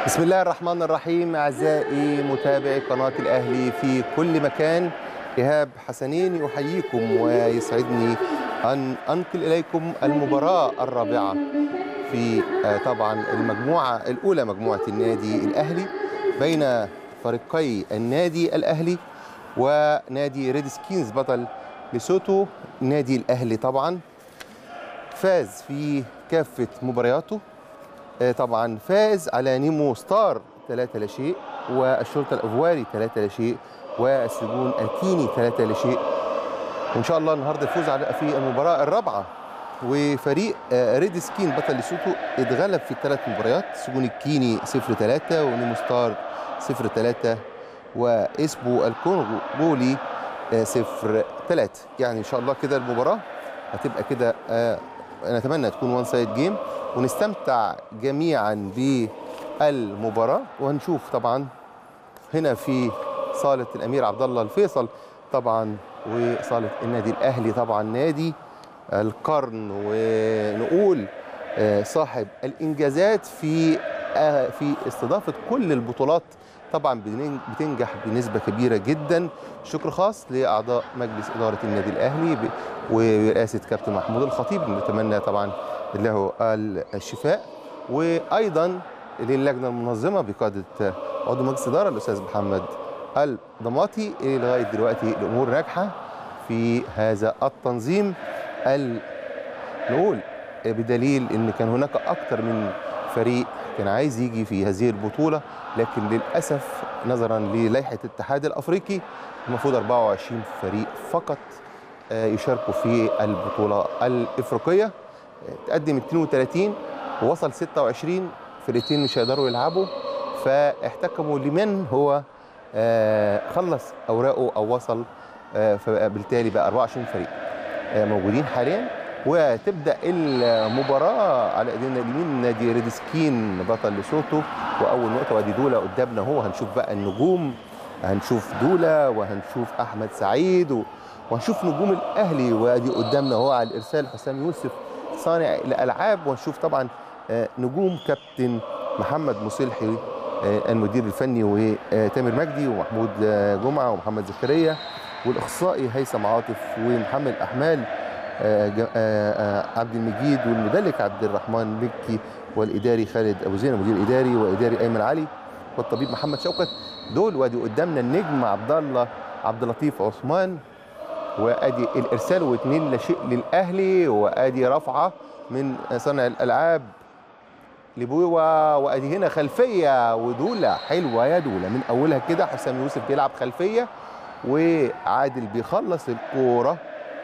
بسم الله الرحمن الرحيم أعزائي متابعي قناة الأهلي في كل مكان إيهاب حسنين يحييكم ويسعدني أن أنقل إليكم المباراة الرابعة في آه، طبعا المجموعة الأولى مجموعة النادي الأهلي بين فريقي النادي الأهلي ونادي ريد سكينز بطل لسوتو نادي الأهلي طبعا فاز في كافة مبارياته آه، طبعا فاز على نيمو ستار 3 لا شيء والشرطه الافواري 3 لا شيء والسجون الكيني 3 لا شيء وان شاء الله النهارده يفوز على في المباراه الرابعه وفريق آه، ريد سكين بطل لسوتو اتغلب في الثلاث مباريات سجون الكيني 0 3 ونيمو ستار 0 3 واسبو الكونغو بولي 0 3 يعني ان شاء الله كده المباراه هتبقى كده آه، نتمنى تكون وان سايد جيم ونستمتع جميعا بالمباراه وهنشوف طبعا هنا في صاله الامير عبد الله الفيصل طبعا وصاله النادي الاهلي طبعا نادي القرن ونقول آه، صاحب الانجازات في آه، في استضافه كل البطولات طبعا بنن- بتنجح بنسبه كبيره جدا شكر خاص لاعضاء مجلس اداره النادي الاهلي ب- ورئاسه كابتن محمود الخطيب نتمنى طبعا له الشفاء وايضا للجنه المنظمه بقياده عضو مجلس الاداره الاستاذ محمد الضماطي لغايه دلوقتي الامور ناجحه في هذا التنظيم ال- نقول بدليل ان كان هناك اكثر من فريق كان عايز يجي في هذه البطوله لكن للاسف نظرا للائحه الاتحاد الافريقي المفروض 24 فريق فقط آه، يشاركوا في البطوله الافريقيه آه، تقدم 32 ووصل 26 فرقتين مش هيقدروا يلعبوا فاحتكموا لمن هو آه، خلص اوراقه او وصل آه، فبالتالي بقى 24 فريق آه، موجودين حاليا وتبدا المباراه على ايدينا اليمين نادي ريد سكين بطل لسوتو واول نقطه وادي دوله قدامنا هو هنشوف بقى النجوم هنشوف دوله وهنشوف احمد سعيد و- وهنشوف نجوم الاهلي وادي قدامنا هو على الارسال حسام يوسف صانع الالعاب وهنشوف طبعا آه، نجوم كابتن محمد مصلحي آه، المدير الفني وتامر مجدي ومحمود آه، جمعه ومحمد زكريا والاخصائي هيثم عاطف ومحمد احمال آه، ج- آه، آه، عبد المجيد والمدلك عبد الرحمن مكي والاداري خالد ابو زين المدير الاداري واداري ايمن علي والطبيب محمد شوكت دول وادي قدامنا النجم عبد الله عبد اللطيف عثمان وادي الارسال واثنين لا شيء للاهلي وادي رفعه من صانع الالعاب لبويوة وادي هنا خلفيه ودوله حلوه يا دوله من اولها كده حسام يوسف بيلعب خلفيه وعادل بيخلص الكوره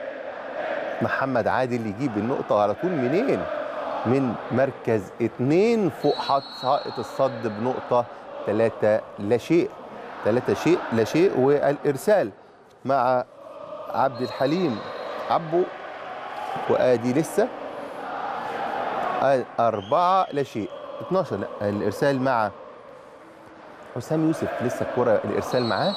محمد عادل يجيب النقطه على طول منين من مركز اتنين فوق حط حائط الصد بنقطه ثلاثه لا شيء ثلاثه شيء لا شيء والارسال مع عبد الحليم عبو وادي لسه آه، أربعة لا شيء 12 لا الإرسال مع حسام يوسف لسه الكرة الإرسال معاه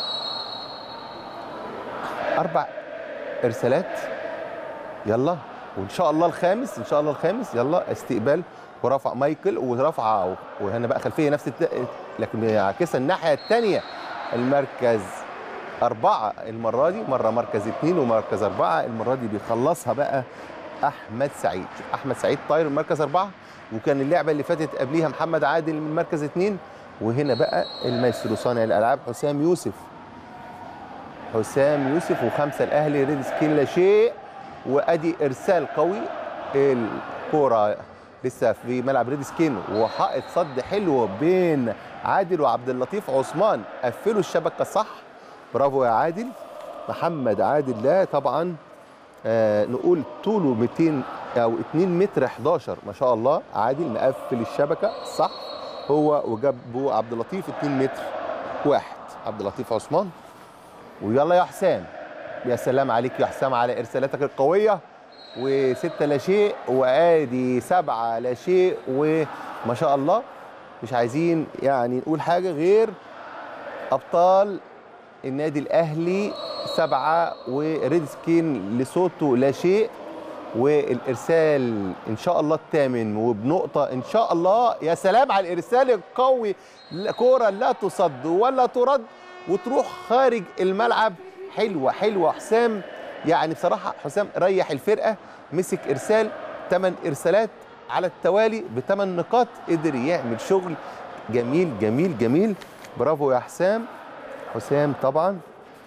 أربع إرسالات يلا وإن شاء الله الخامس إن شاء الله الخامس يلا استقبال ورفع مايكل ورفع وهنا بقى خلفية نفس الت... لكن بيعكسها الناحية الثانية المركز أربعة المرة دي مرة مركز اثنين ومركز أربعة المرة دي بيخلصها بقى أحمد سعيد أحمد سعيد طاير من مركز أربعة وكان اللعبة اللي فاتت قبليها محمد عادل من مركز اثنين وهنا بقى المايسترو صانع الألعاب حسام يوسف حسام يوسف وخمسة الأهلي ريد سكين لا شيء وأدي إرسال قوي الكورة لسه في ملعب ريد سكين وحائط صد حلو بين عادل وعبد اللطيف عثمان قفلوا الشبكة صح برافو يا عادل محمد عادل ده طبعا آه نقول طوله 200 او 2 متر 11 ما شاء الله عادل مقفل الشبكه صح هو وجابه عبد اللطيف 2 متر واحد عبد اللطيف عثمان ويلا يا حسام يا سلام عليك يا حسام على ارسالاتك القويه وستة لا شيء وادي سبعة لا شيء وما شاء الله مش عايزين يعني نقول حاجه غير ابطال النادي الاهلي سبعه وريد سكين لسوتو لا شيء والارسال ان شاء الله الثامن وبنقطه ان شاء الله يا سلام على الارسال القوي كوره لا تصد ولا ترد وتروح خارج الملعب حلوه حلوه حسام يعني بصراحه حسام ريح الفرقه مسك ارسال ثمان ارسالات على التوالي بثمان نقاط قدر يعمل شغل جميل جميل جميل برافو يا حسام حسام طبعا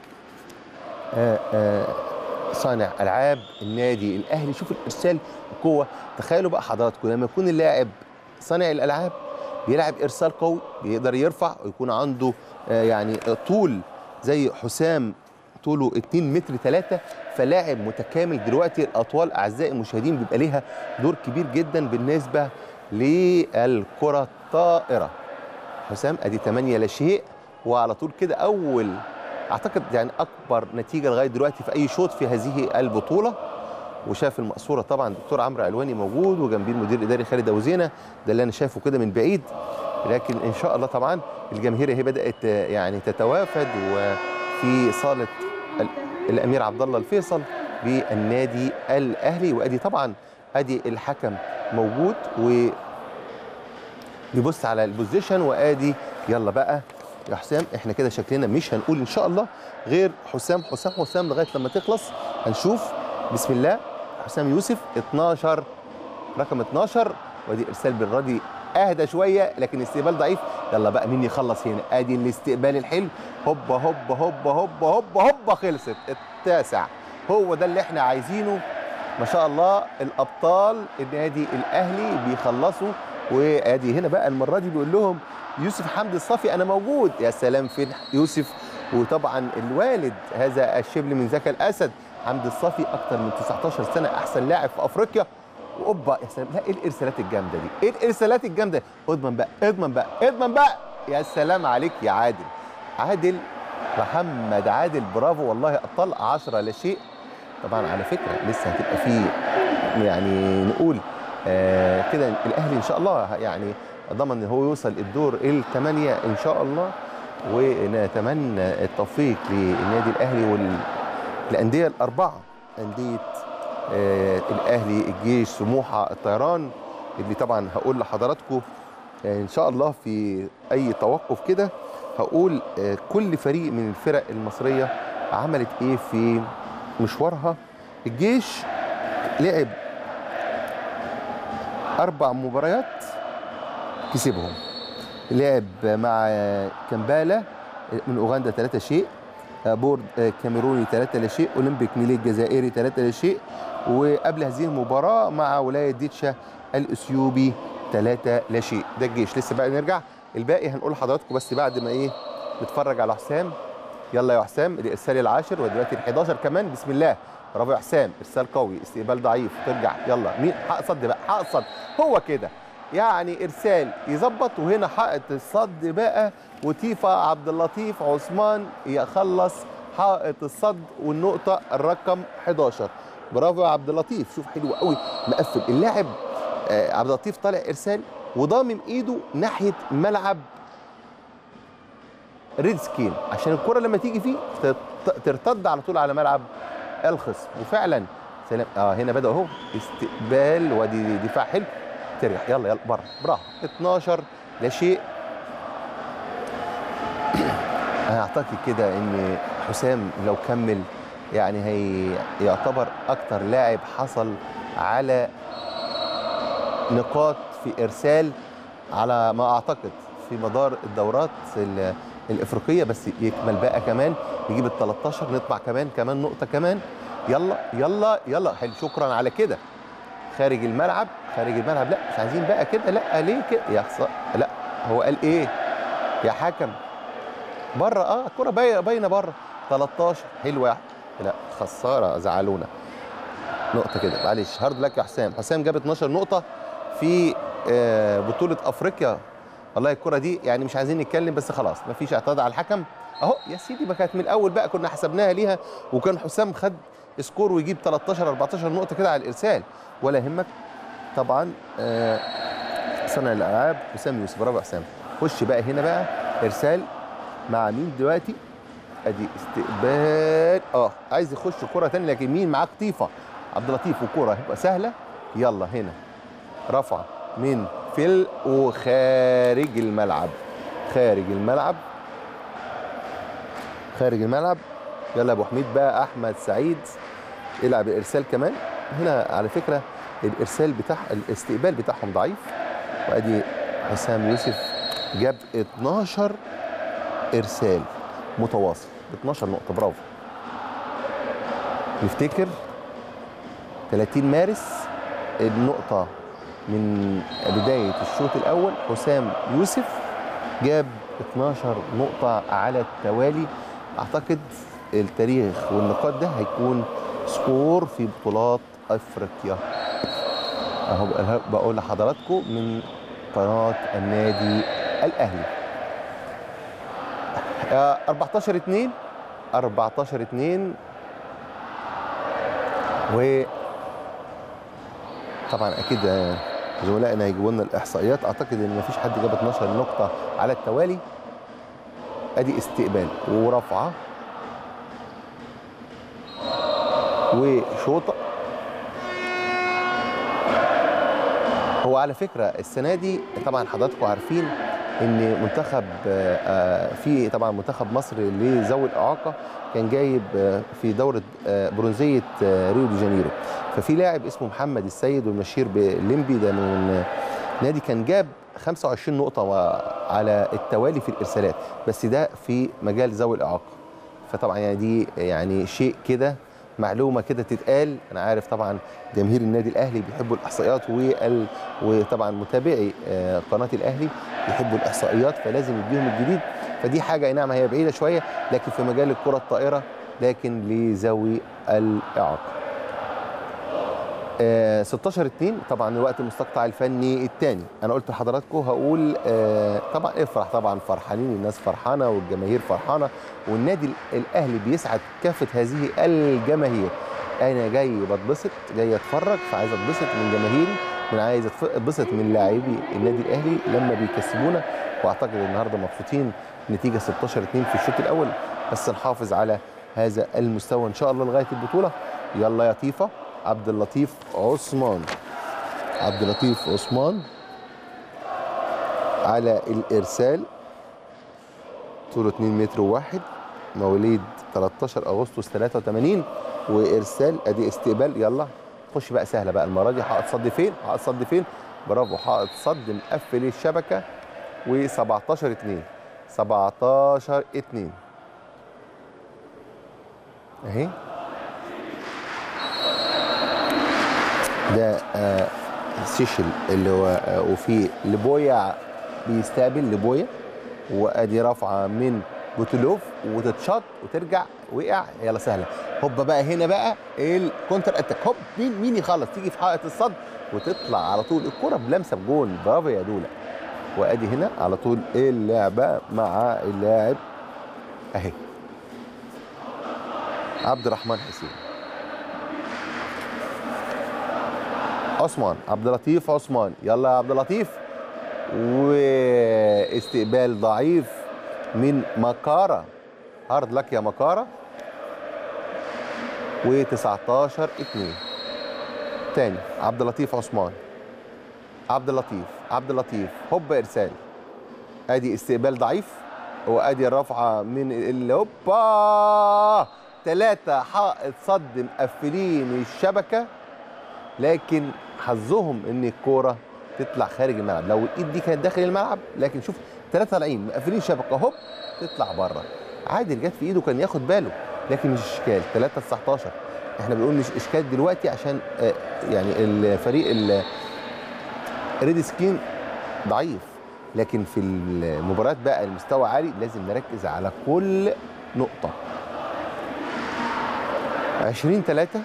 آآ آآ صانع العاب النادي الاهلي شوف الارسال قوه تخيلوا بقى حضراتكم لما يكون اللاعب صانع الالعاب بيلعب ارسال قوي بيقدر يرفع ويكون عنده يعني طول زي حسام طوله 2 متر 3 فلاعب متكامل دلوقتي الاطوال اعزائي المشاهدين بيبقى ليها دور كبير جدا بالنسبه للكره الطائره حسام ادي 8 لا شيء وعلى طول كده اول اعتقد يعني اكبر نتيجه لغايه دلوقتي في اي شوط في هذه البطوله وشاف المقصوره طبعا الدكتور عمرو علواني موجود وجنبيه المدير الاداري خالد ابو زينه ده اللي انا شايفه كده من بعيد لكن ان شاء الله طبعا الجماهير هي بدات يعني تتوافد وفي صاله الامير عبد الله الفيصل بالنادي الاهلي وادي طبعا ادي الحكم موجود و بيبص على البوزيشن وادي يلا بقى يا حسام احنا كده شكلنا مش هنقول ان شاء الله غير حسام حسام حسام لغايه لما تخلص هنشوف بسم الله حسام يوسف 12 رقم 12 وادي ارسال بالراضي اهدى شويه لكن استقبال ضعيف يلا بقى مين يخلص هنا ادي الاستقبال الحلو هوبا هوبا هوبا هوبا هوبا هوبا خلصت التاسع هو ده اللي احنا عايزينه ما شاء الله الابطال النادي الاهلي بيخلصوا وادي هنا بقى المره دي بيقول لهم يوسف حمدي الصافي انا موجود يا سلام فين يوسف وطبعا الوالد هذا الشبل من ذكى الاسد حمدي الصافي اكتر من 19 سنه احسن لاعب في افريقيا واوبا يا سلام لا ايه الارسالات الجامده دي ايه الارسالات الجامده اضمن بقى اضمن بقى اضمن بقى يا سلام عليك يا عادل عادل محمد عادل برافو والله ابطال 10 لا شيء طبعا على فكره لسه هتبقى في يعني نقول آه كده الاهلي ان شاء الله يعني ضمن ان هو يوصل الدور الثمانيه ان شاء الله ونتمنى التوفيق للنادي الاهلي والانديه الاربعه انديه آه الاهلي الجيش سموحه الطيران اللي طبعا هقول لحضراتكم آه ان شاء الله في اي توقف كده هقول آه كل فريق من الفرق المصريه عملت ايه في مشوارها الجيش لعب اربع مباريات كسبهم لعب مع كمبالا من اوغندا 3 شيء بورد كاميروني 3 لا شيء اولمبيك ميليه الجزائري 3 لا شيء وقبل هذه المباراه مع ولايه ديتشا الاثيوبي 3 لا شيء ده الجيش لسه بقى نرجع الباقي هنقول لحضراتكم بس بعد ما ايه نتفرج على حسام يلا يا حسام الارسال العاشر ودلوقتي ال 11 كمان بسم الله برافو يا حسام ارسال قوي استقبال ضعيف ترجع يلا مين حق صد بقى حق صد هو كده يعني ارسال يظبط وهنا حائط الصد بقى وتيفا عبد اللطيف عثمان يخلص حائط الصد والنقطه الرقم 11 برافو يا عبد اللطيف شوف حلو قوي مقفل اللاعب آه عبد اللطيف طالع ارسال وضامم ايده ناحيه ملعب ريد سكين عشان الكره لما تيجي فيه ترتد على طول على ملعب الخصم وفعلا سلام اه هنا بدا اهو استقبال ودي دفاع حلو ترجع يلا يلا بره برافو 12 لا شيء انا اعتقد كده ان حسام لو كمل يعني هي يعتبر اكتر لاعب حصل على نقاط في ارسال على ما اعتقد في مدار الدورات الافريقيه بس يكمل بقى كمان يجيب ال 13 نطبع كمان كمان نقطه كمان يلا يلا يلا حلو شكرا على كده خارج الملعب خارج الملعب لا مش عايزين بقى كده لا ليه كده يا خسارة لا هو قال ايه يا حكم بره اه الكره باينه باينه بره 13 حلوه لا خساره زعلونا نقطه كده معلش هارد لك يا حسام حسام جاب 12 نقطه في آه بطوله افريقيا والله الكره دي يعني مش عايزين نتكلم بس خلاص مفيش اعتراض على الحكم اهو يا سيدي ما كانت من الاول بقى كنا حسبناها ليها وكان حسام خد سكور ويجيب 13 14 نقطه كده على الارسال ولا يهمك طبعا آه صانع الالعاب حسام يوسف برافو حسام خش بقى هنا بقى ارسال مع مين دلوقتي ادي استقبال اه عايز يخش كره ثانيه لكن مين معاه قطيفه عبد اللطيف وكوره هتبقى سهله يلا هنا رفعه من فيل وخارج الملعب خارج الملعب خارج الملعب يلا يا ابو حميد بقى احمد سعيد يلعب الارسال كمان هنا على فكره الارسال بتاع الاستقبال بتاعهم ضعيف وادي حسام يوسف جاب 12 ارسال متواصل 12 نقطه برافو نفتكر 30 مارس النقطه من بدايه الشوط الاول حسام يوسف جاب 12 نقطه على التوالي اعتقد التاريخ والنقاط ده هيكون سكور في بطولات افريقيا اهو بقول لحضراتكم من قناه النادي الاهلي 14 2 14 2 و طبعا اكيد زملائنا هيجيبوا لنا الاحصائيات اعتقد ان مفيش حد جاب 12 نقطه على التوالي ادي استقبال ورفعه وشوطه هو على فكره السنه دي طبعا حضراتكم عارفين ان منتخب في طبعا منتخب مصر لذوي الاعاقه كان جايب في دوره برونزيه ريو دي جانيرو ففي لاعب اسمه محمد السيد والمشير بليمبي ده من نادي كان جاب 25 نقطه على التوالي في الارسالات بس ده في مجال ذوي الاعاقه فطبعا يعني دي يعني شيء كده معلومه كده تتقال انا عارف طبعا جماهير النادي الاهلي بيحبوا الاحصائيات وال... وطبعا متابعي قناه الاهلي بيحبوا الاحصائيات فلازم يديهم الجديد فدي حاجه اي نعم هي بعيده شويه لكن في مجال الكره الطائره لكن لذوي الاعاقه 16 2 طبعا الوقت المستقطع الفني الثاني انا قلت لحضراتكم هقول آه طبعا افرح طبعا فرحانين الناس فرحانه والجماهير فرحانه والنادي الاهلي بيسعد كافه هذه الجماهير انا جاي بتبسط جاي اتفرج فعايز اتبسط من جماهيري من عايز اتبسط من لاعبي النادي الاهلي لما بيكسبونا واعتقد النهارده مبسوطين نتيجه 16 2 في الشوط الاول بس نحافظ على هذا المستوى ان شاء الله لغايه البطوله يلا يا طيفه عبد اللطيف عثمان عبد اللطيف عثمان على الارسال طوله 2 متر وواحد مواليد 13 اغسطس 83 وارسال ادي استقبال يلا خش بقى سهله بقى المره دي حائط صد فين حائط صد فين برافو حائط صد مقفل الشبكه و17 2 17 2 اهي ده آه سيشل اللي هو آه وفي لبويا بيستقبل لبويا وادي رافعه من بوتلوف وتتشط وترجع وقع يلا سهله هوب بقى هنا بقى الكونتر اتاك هوب مين مين يخلص تيجي في حائط الصد وتطلع على طول الكره بلمسه بجول برافو يا دوله وادي هنا على طول اللعبه مع اللاعب اهي عبد الرحمن حسين عثمان عبد اللطيف عثمان يلا يا عبد اللطيف واستقبال ضعيف من مكارة هارد لك يا مكارة و19 2 تاني عبد اللطيف عثمان عبد اللطيف عبد اللطيف هوب ارسال ادي استقبال ضعيف وادي الرفعه من اللي هوبا ثلاثة حائط صد مقفلين الشبكة لكن حظهم ان الكورة تطلع خارج الملعب لو الايد دي كانت داخل الملعب لكن شوف ثلاثة طالعين مقفلين الشبكة هوب تطلع بره عادل جت في ايده كان ياخد باله لكن مش اشكال 3 19 احنا بنقول مش اشكال دلوقتي عشان آه يعني الفريق ريد سكين ضعيف لكن في المباريات بقى المستوى عالي لازم نركز على كل نقطة 20 3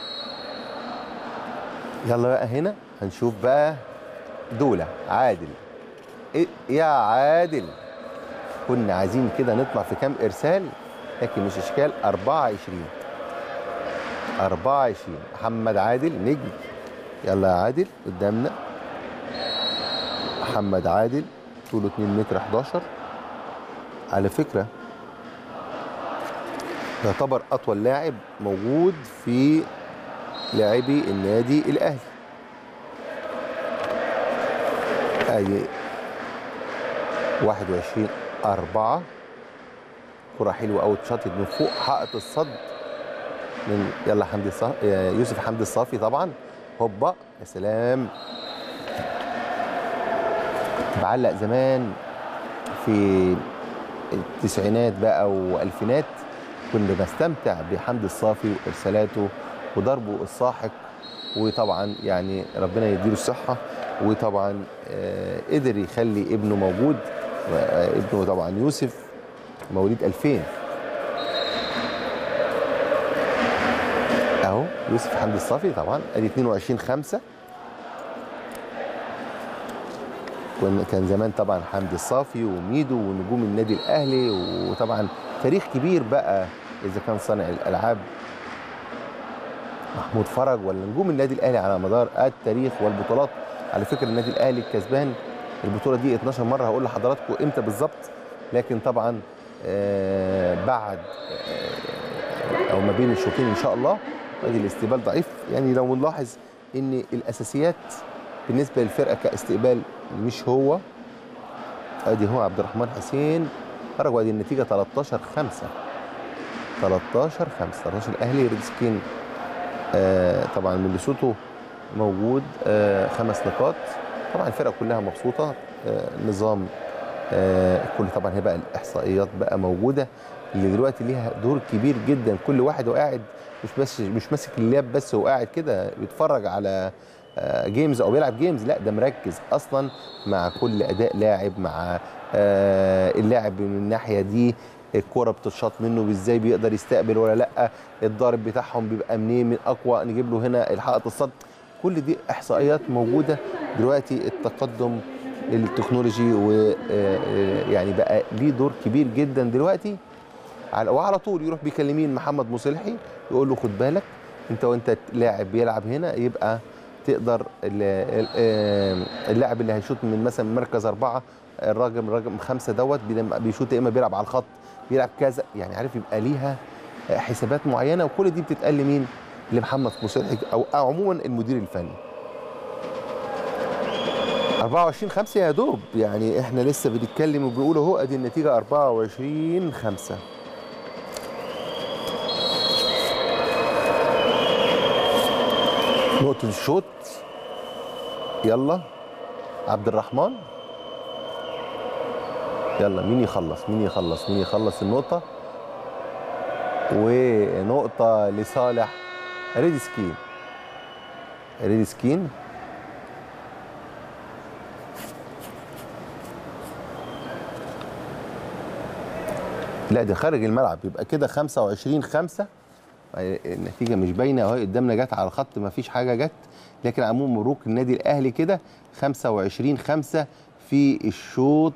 يلا بقى هنا هنشوف بقى دولة عادل إيه يا عادل كنا عايزين كده نطلع في كام ارسال لكن مش اشكال 24 24 محمد عادل نجم يلا يا عادل قدامنا محمد عادل طوله 2 متر 11 على فكره يعتبر اطول لاعب موجود في لاعبي النادي الاهلي ادي 21 4 كرة حلوة قوي اتشاطت من فوق حائط الصد من يلا حمدي الصافي يوسف حمدي الصافي طبعا هوبا يا سلام بعلق زمان في التسعينات بقى والفينات كنا بستمتع بحمدي الصافي وارسالاته وضربه الساحق وطبعا يعني ربنا يديله الصحه وطبعا آه، قدر يخلي ابنه موجود آه، ابنه طبعا يوسف مواليد 2000 اهو يوسف حمدي الصافي طبعا ادي 22 5 كان كان زمان طبعا حمدي الصافي وميدو ونجوم النادي الاهلي وطبعا تاريخ كبير بقى اذا كان صانع الالعاب محمود فرج ولا نجوم النادي الاهلي على مدار التاريخ والبطولات على فكره النادي الاهلي الكسبان البطوله دي 12 مره هقول لحضراتكم امتى بالظبط لكن طبعا آه بعد آه او ما بين الشوطين ان شاء الله ادي الاستقبال ضعيف يعني لو نلاحظ ان الاساسيات بالنسبه للفرقه كاستقبال مش هو ادي هو عبد الرحمن حسين خرج وادي النتيجه 13 5 13 5 13 الاهلي ريد سكين آه طبعا من لسوتو موجود آه خمس نقاط طبعا الفرقه كلها مبسوطه آه نظام آه كل طبعا هي بقى الاحصائيات بقى موجوده اللي دلوقتي ليها دور كبير جدا كل واحد وقاعد مش بس مش ماسك اللاب بس وقاعد كده بيتفرج على آه جيمز او بيلعب جيمز لا ده مركز اصلا مع كل اداء لاعب مع آه اللاعب من الناحيه دي الكوره بتتشاط منه ازاي بيقدر يستقبل ولا لا الضارب بتاعهم بيبقى منين من اقوى نجيب له هنا الحائط الصد كل دي احصائيات موجوده دلوقتي التقدم التكنولوجي ويعني بقى ليه دور كبير جدا دلوقتي على وعلى طول يروح بيكلمين محمد مصلحي يقول له خد بالك انت وانت لاعب بيلعب هنا يبقى تقدر اللاعب اللي هيشوط من مثلا مركز اربعه الراجل رقم خمسه دوت بيشوط يا اما بيلعب على الخط بيلعب كذا يعني عارف يبقى ليها حسابات معينه وكل دي بتتقال لمين؟ لمحمد مصلحي او, أو عموما المدير الفني. 24 5 يا دوب يعني احنا لسه بنتكلم وبنقول اهو ادي النتيجه 24 5 نقطة الشوط يلا عبد الرحمن يلا مين يخلص مين يخلص مين يخلص النقطة ونقطة لصالح ريد سكين ريد سكين لا ده خارج الملعب يبقى كده 25 5 النتيجه مش باينه اهي قدامنا جت على الخط ما فيش حاجه جت لكن عموما مبروك النادي الاهلي كده 25 5 في الشوط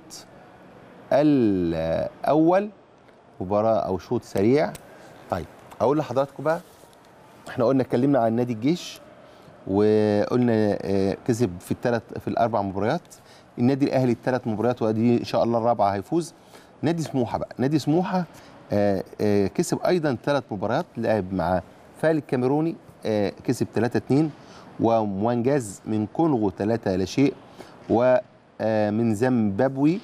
الاول مباراه او شوط سريع طيب اقول لحضراتكم بقى احنا قلنا اتكلمنا عن نادي الجيش وقلنا كسب في الثلاث في الاربع مباريات النادي الاهلي الثلاث مباريات وادي ان شاء الله الرابعه هيفوز نادي سموحه بقى نادي سموحه آآ آآ كسب ايضا ثلاث مباريات لعب مع فال الكاميروني كسب 3 2 وموانجاز من كونغو 3 لا شيء ومن زيمبابوي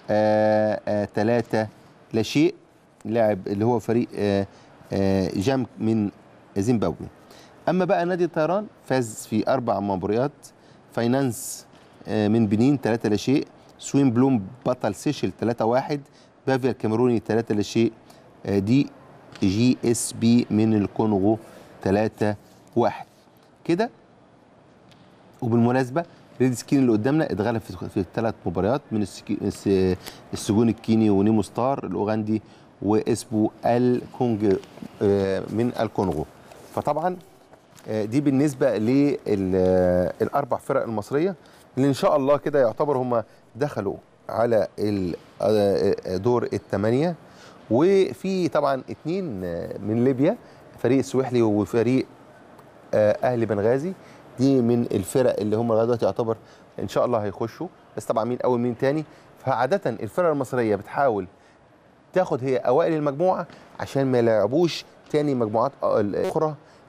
3 لا شيء لاعب اللي هو فريق آآ جام من زيمبابوي اما بقى نادي الطيران فاز في اربع مباريات فاينانس من بنين 3 لا شيء سوين بلوم بطل سيشل 3 1 بافيا الكاميروني 3 لا شيء دي جي اس بي من الكونغو 3 1 كده وبالمناسبه ريد سكين اللي قدامنا اتغلب في الثلاث مباريات من السجون الكيني ونيمو ستار الاوغندي واسبو الكونج من الكونغو فطبعا دي بالنسبه للاربع فرق المصريه اللي ان شاء الله كده يعتبر هم دخلوا على دور الثمانيه وفي طبعا اثنين من ليبيا فريق السويحلي وفريق اهلي بنغازي دي من الفرق اللي هم لغايه دلوقتي يعتبر ان شاء الله هيخشوا بس طبعا مين اول مين تاني فعاده الفرق المصريه بتحاول تاخد هي اوائل المجموعه عشان ما يلعبوش تاني مجموعات اخرى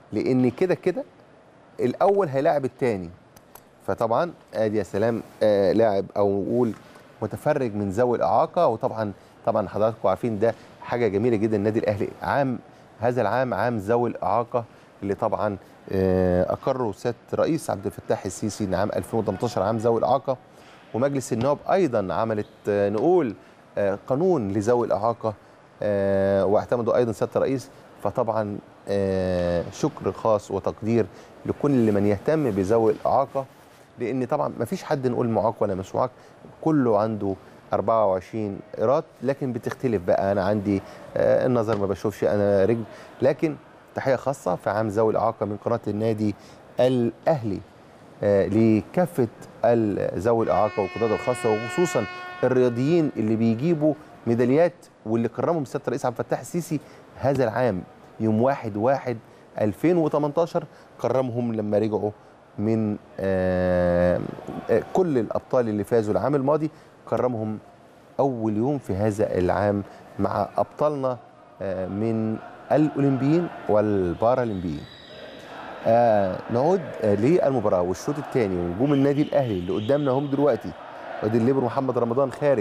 لان كده كده الاول هيلاعب الثاني فطبعا ادي يا سلام آه لاعب او نقول متفرج من ذوي الاعاقه وطبعا طبعا حضراتكم عارفين ده حاجه جميله جدا النادي الاهلي عام هذا العام عام ذوي الاعاقه اللي طبعا آه اقره سياده الرئيس عبد الفتاح السيسي ان عام 2018 عام ذوي الاعاقه ومجلس النواب ايضا عملت آه نقول آه قانون لذوي الاعاقه آه واعتمدوا ايضا سياده الرئيس فطبعا آه شكر خاص وتقدير لكل من يهتم بذوي الاعاقه لان طبعا ما فيش حد نقول معاق ولا مش معاق كله عنده 24 ايراد لكن بتختلف بقى انا عندي آه النظر ما بشوفش انا رجل لكن تحيه خاصه في عام ذوي الاعاقه من قناه النادي الاهلي آه لكافه ذوي الاعاقه والقيادات الخاصه وخصوصا الرياضيين اللي بيجيبوا ميداليات واللي كرمهم سياده الرئيس عبد الفتاح السيسي هذا العام يوم 1 1 2018 كرمهم لما رجعوا من آه آه كل الابطال اللي فازوا العام الماضي كرمهم اول يوم في هذا العام مع ابطالنا آه من الاولمبيين والبارالمبيين نعود للمباراه والشوط الثاني ونجوم النادي الاهلي اللي قدامنا هم دلوقتي وادي الليبر محمد رمضان خارج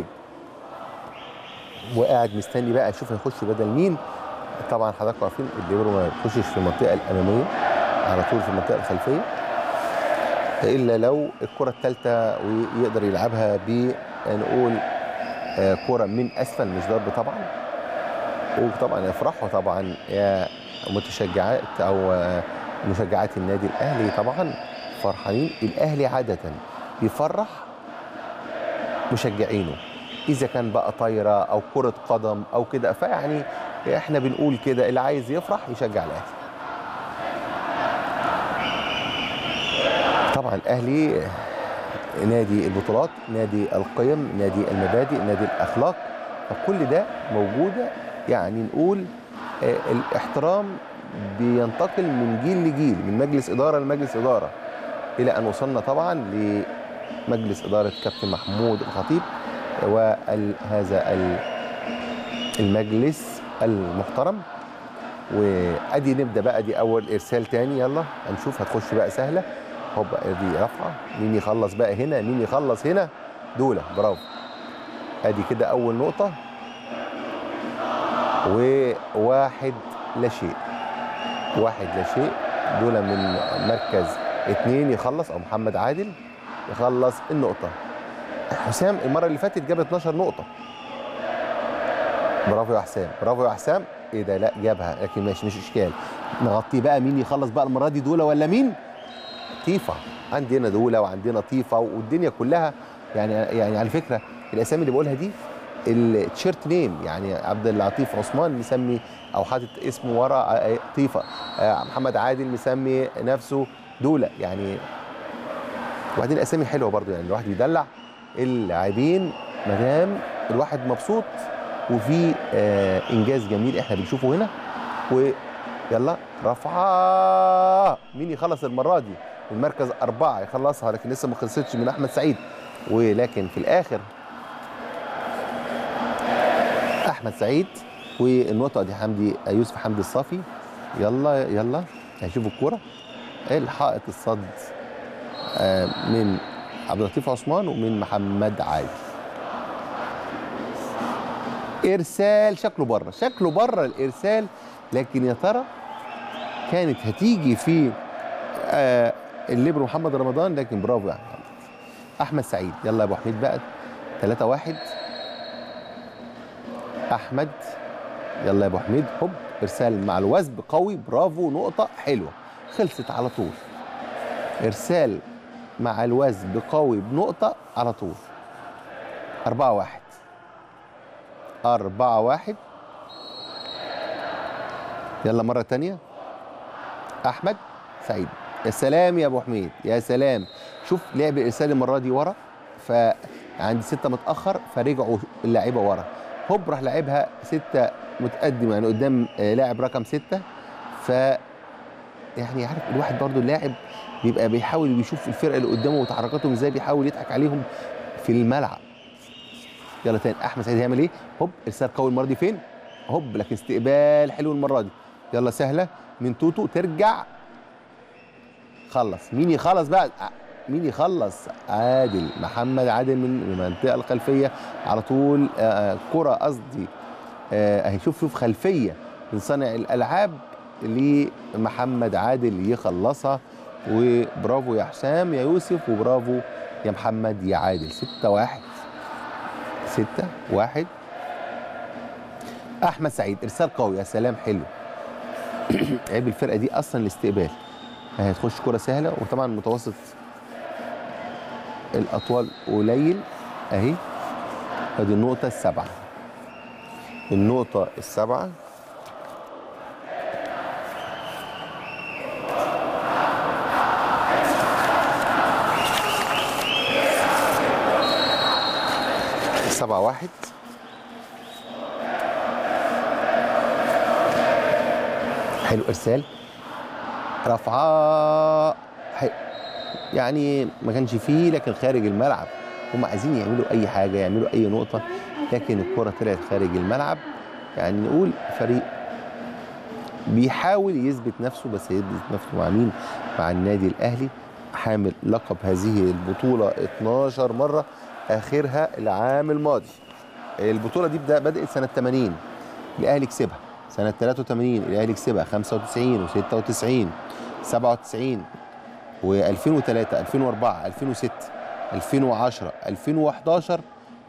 وقاعد مستني بقى اشوف هيخش بدل مين طبعا حضراتكم عارفين الليبرو ما بيخشش في المنطقه الاماميه على طول في المنطقه الخلفيه الا لو الكره الثالثه ويقدر يلعبها ب نقول كره من اسفل مش ضرب طبعا وطبعا يفرحوا طبعا يا متشجعات او مشجعات النادي الاهلي طبعا فرحانين الاهلي عاده بيفرح مشجعينه اذا كان بقى طايره او كره قدم او كده فيعني احنا بنقول كده اللي عايز يفرح يشجع الاهلي طبعا الاهلي نادي البطولات نادي القيم نادي المبادئ نادي الاخلاق فكل ده موجوده يعني نقول اه الاحترام بينتقل من جيل لجيل من مجلس اداره لمجلس اداره الى ان وصلنا طبعا لمجلس اداره كابتن محمود الخطيب وهذا المجلس المحترم وادي نبدا بقى دي اول ارسال تاني يلا هنشوف هتخش بقى سهله هوبا ادي رفعه مين يخلص بقى هنا مين يخلص هنا دوله برافو ادي كده اول نقطه وواحد لا شيء واحد لا شيء دول من مركز اتنين يخلص او محمد عادل يخلص النقطه حسام المره اللي فاتت جاب 12 نقطه برافو يا حسام برافو يا حسام ايه ده لا جابها لكن ماشي مش اشكال نغطي بقى مين يخلص بقى المره دي دوله ولا مين طيفه عندنا دوله وعندنا طيفه والدنيا كلها يعني يعني على فكره الاسامي اللي بقولها دي التيشيرت نيم يعني عبد اللطيف عثمان مسمي او حاطط اسمه ورا طيفه محمد عادل مسمي نفسه دوله يعني وبعدين الاسامي حلوه برضو يعني الواحد بيدلع اللاعبين ما دام الواحد مبسوط وفي آه انجاز جميل احنا بنشوفه هنا ويلا رفعه مين يخلص المره دي المركز أربعة يخلصها لكن لسه ما خلصتش من أحمد سعيد ولكن في الآخر أحمد سعيد والنقطة دي حمدي يوسف حمدي الصافي يلا يلا هنشوف الكورة الحائط الصد آه من عبد اللطيف عثمان ومن محمد عادل ارسال شكله بره شكله بره الارسال لكن يا ترى كانت هتيجي في آه الليبرو محمد رمضان لكن برافو يعني احمد سعيد يلا يا ابو حميد بقى 3 1 احمد يلا يا ابو حميد هوب ارسال مع الوثب قوي برافو نقطه حلوه خلصت على طول ارسال مع الوثب قوي بنقطه على طول 4 1 4 1 يلا مره ثانيه احمد سعيد يا سلام يا ابو حميد يا سلام شوف لعب الارسال المره دي ورا فعند سته متاخر فرجعوا اللعيبه ورا هوب راح لعبها سته متقدم يعني قدام لاعب رقم سته ف يعني عارف الواحد برضو اللاعب بيبقى بيحاول بيشوف الفرقه اللي قدامه وتحركاتهم ازاي بيحاول يضحك عليهم في الملعب يلا تاني احمد سعيد هيعمل ايه هوب ارسال قوي المره دي فين هوب لكن استقبال حلو المره دي يلا سهله من توتو ترجع يخلص مين يخلص بقى مين يخلص عادل محمد عادل من المنطقه الخلفيه على طول آه، كره قصدي آه، اهي شوف شوف خلفيه من صانع الالعاب لمحمد عادل يخلصها وبرافو يا حسام يا يوسف وبرافو يا محمد يا عادل ستة واحد ستة واحد أحمد سعيد إرسال قوي يا سلام حلو عيب الفرقة دي أصلا الاستقبال اهي هتخش كرة سهلة وطبعا متوسط الأطوال قليل أهي ادي النقطة السابعة النقطة السابعة سبعة واحد حلو ارسال رفعه حلو يعني ما كانش فيه لكن خارج الملعب هم عايزين يعملوا اي حاجه يعملوا اي نقطه لكن الكره طلعت خارج الملعب يعني نقول فريق بيحاول يثبت نفسه بس يثبت نفسه مع مين؟ مع النادي الاهلي حامل لقب هذه البطوله 12 مره اخرها العام الماضي. البطوله دي بدا بدات سنه 80 الاهلي كسبها سنه 83 الاهلي كسبها 95 و96 97 و2003 2004 2006 2010 2011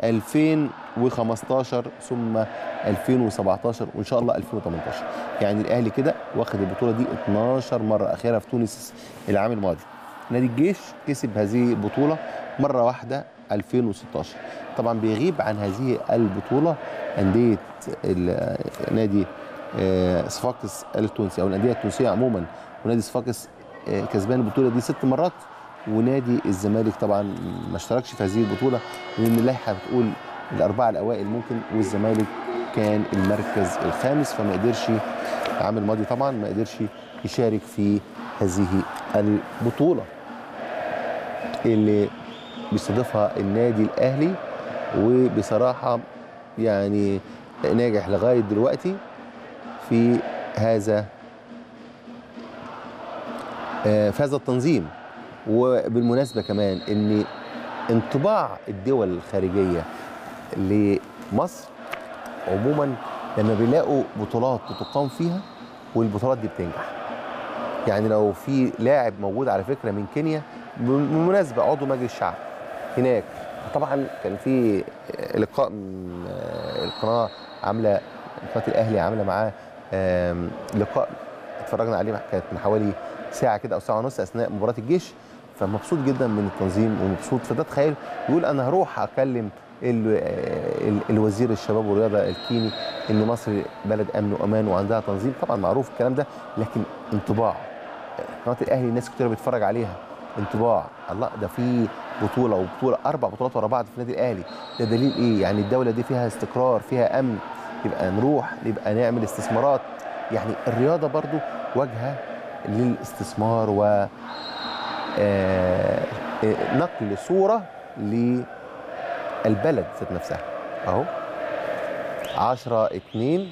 2015 ثم 2017 وان شاء الله 2018 يعني الاهلي كده واخد البطوله دي 12 مره اخرها في تونس العام الماضي نادي الجيش كسب هذه البطوله مره واحده 2016 طبعا بيغيب عن هذه البطوله انديه ال- نادي آه، صفاقس التونسي او الانديه التونسيه عموما ونادي صفاقس آه، كسبان البطوله دي ست مرات ونادي الزمالك طبعا ما اشتركش في هذه البطوله لان اللائحه بتقول الاربعه الاوائل ممكن والزمالك كان المركز الخامس فما قدرش العام الماضي طبعا ما قدرش يشارك في هذه البطوله اللي بيستضيفها النادي الاهلي وبصراحه يعني ناجح لغايه دلوقتي في هذا آه، في هذا التنظيم وبالمناسبه كمان ان انطباع الدول الخارجيه لمصر عموما لما بيلاقوا بطولات بتقام فيها والبطولات دي بتنجح يعني لو في لاعب موجود على فكره من كينيا بالمناسبه عضو مجلس الشعب هناك طبعا كان في لقاء من آه، القناه عامله قناه الاهلي عامله معاه آم، لقاء اتفرجنا عليه كانت من حوالي ساعه كده او ساعه ونص اثناء مباراه الجيش فمبسوط جدا من التنظيم ومبسوط فده تخيل يقول انا هروح اكلم ال- ال- الوزير الشباب والرياضه الكيني ان مصر بلد امن وامان وعندها تنظيم طبعا معروف الكلام ده لكن انطباع قناه الاهلي ناس كتير بتتفرج عليها انطباع الله ده في بطوله وبطوله اربع بطولات ورا بعض في النادي الاهلي ده دليل ايه يعني الدوله دي فيها استقرار فيها امن يبقى نروح يبقى نعمل استثمارات يعني الرياضه برضو واجهه للاستثمار و آه، آه، نقل صوره للبلد ذات نفسها اهو 10 2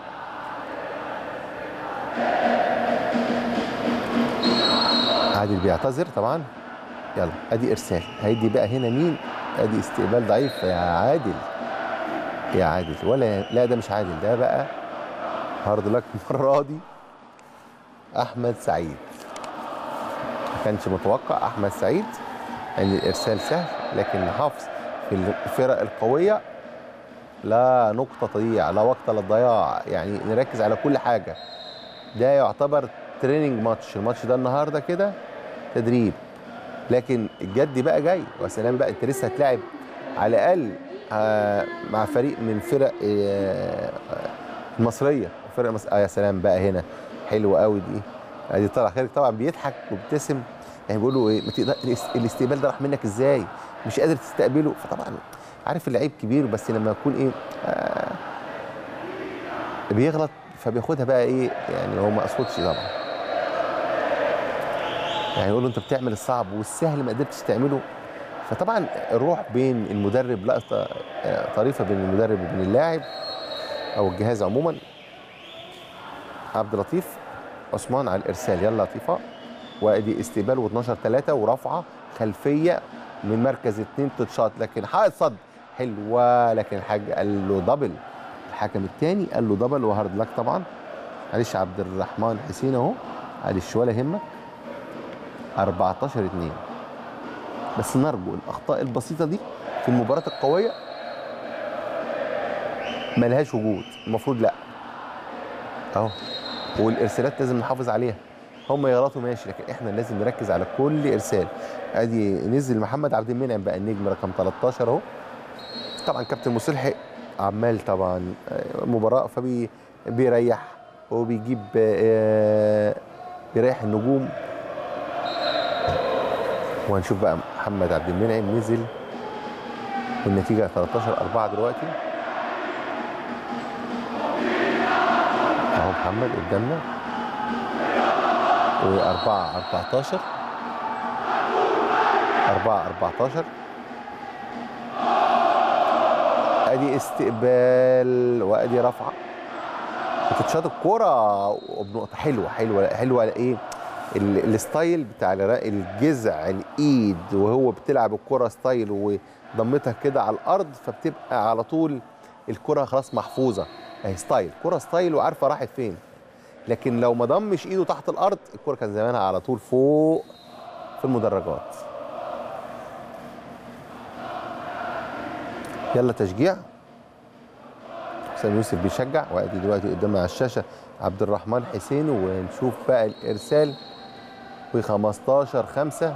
عادل بيعتذر طبعا يلا ادي ارسال هيدي بقى هنا مين ادي استقبال ضعيف يا عادل يا عادل ولا لا ده مش عادل ده بقى هارد لك المره دي احمد سعيد ما كانش متوقع احمد سعيد ان الارسال سهل لكن حافظ في الفرق القويه لا نقطه تضيع لا وقت للضياع يعني نركز على كل حاجه ده يعتبر تريننج ماتش الماتش ده النهارده كده تدريب لكن الجد بقى جاي وسلام بقى انت لسه هتلاعب على الاقل آه، مع فريق من فرق آه، المصريه فرق مصر اه يا سلام بقى هنا حلوه قوي دي ادي طلع خارج طبعا بيضحك وبيبتسم يعني بيقول له ايه ما تقدر الاس- الاستقبال ده راح منك ازاي مش قادر تستقبله فطبعا عارف اللعيب كبير بس لما يكون ايه آه بيغلط فبياخدها بقى ايه يعني هو ما قصدش طبعا يعني يقول له انت بتعمل الصعب والسهل ما قدرتش تعمله فطبعا الروح بين المدرب لقطه آه، طريفه بين المدرب وبين اللاعب او الجهاز عموما عبد اللطيف عثمان على الارسال يلا يا لطيفه وادي استقبال و12 3 ورفعه خلفيه من مركز اثنين تتشاط لكن حائط صد حلوه لكن الحاج قال له دبل الحكم الثاني قال له دبل وهارد لك طبعا معلش عبد الرحمن حسين اهو معلش ولا يهمك 14 2 بس نرجو الاخطاء البسيطه دي في المباراه القويه ملهاش وجود المفروض لا اهو والارسالات لازم نحافظ عليها هم يغلطوا ماشي لكن احنا لازم نركز على كل ارسال ادي نزل محمد عبد المنعم بقى النجم رقم 13 اهو طبعا كابتن مصلحي عمال طبعا مباراه فبي بيريح وبيجيب آه، بيريح النجوم وهنشوف بقى محمد عبد المنعم نزل والنتيجه 13 4 دلوقتي اهو محمد قدامنا و4 14 4 14 ادي استقبال وادي رفعه بتتشاط الكوره بنقطه حلوه حلوه حلوه ايه ال- الستايل بتاع الر- الجذع الايد وهو بتلعب الكره ستايل وضمتها كده على الارض فبتبقى على طول الكره خلاص محفوظه اهي ستايل كره ستايل وعارفه راحت فين لكن لو ما ضمش ايده تحت الارض الكره كان زمانها على طول فوق في المدرجات يلا تشجيع حسام يوسف بيشجع وادي دلوقتي قدامنا على الشاشه عبد الرحمن حسين ونشوف بقى الارسال و 15 5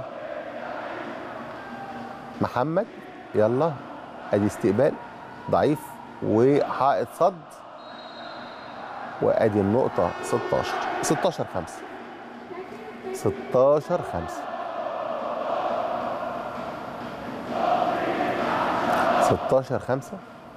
محمد يلا ادي استقبال ضعيف وحائط صد وادي النقطة 16 16 5 16 5 16 5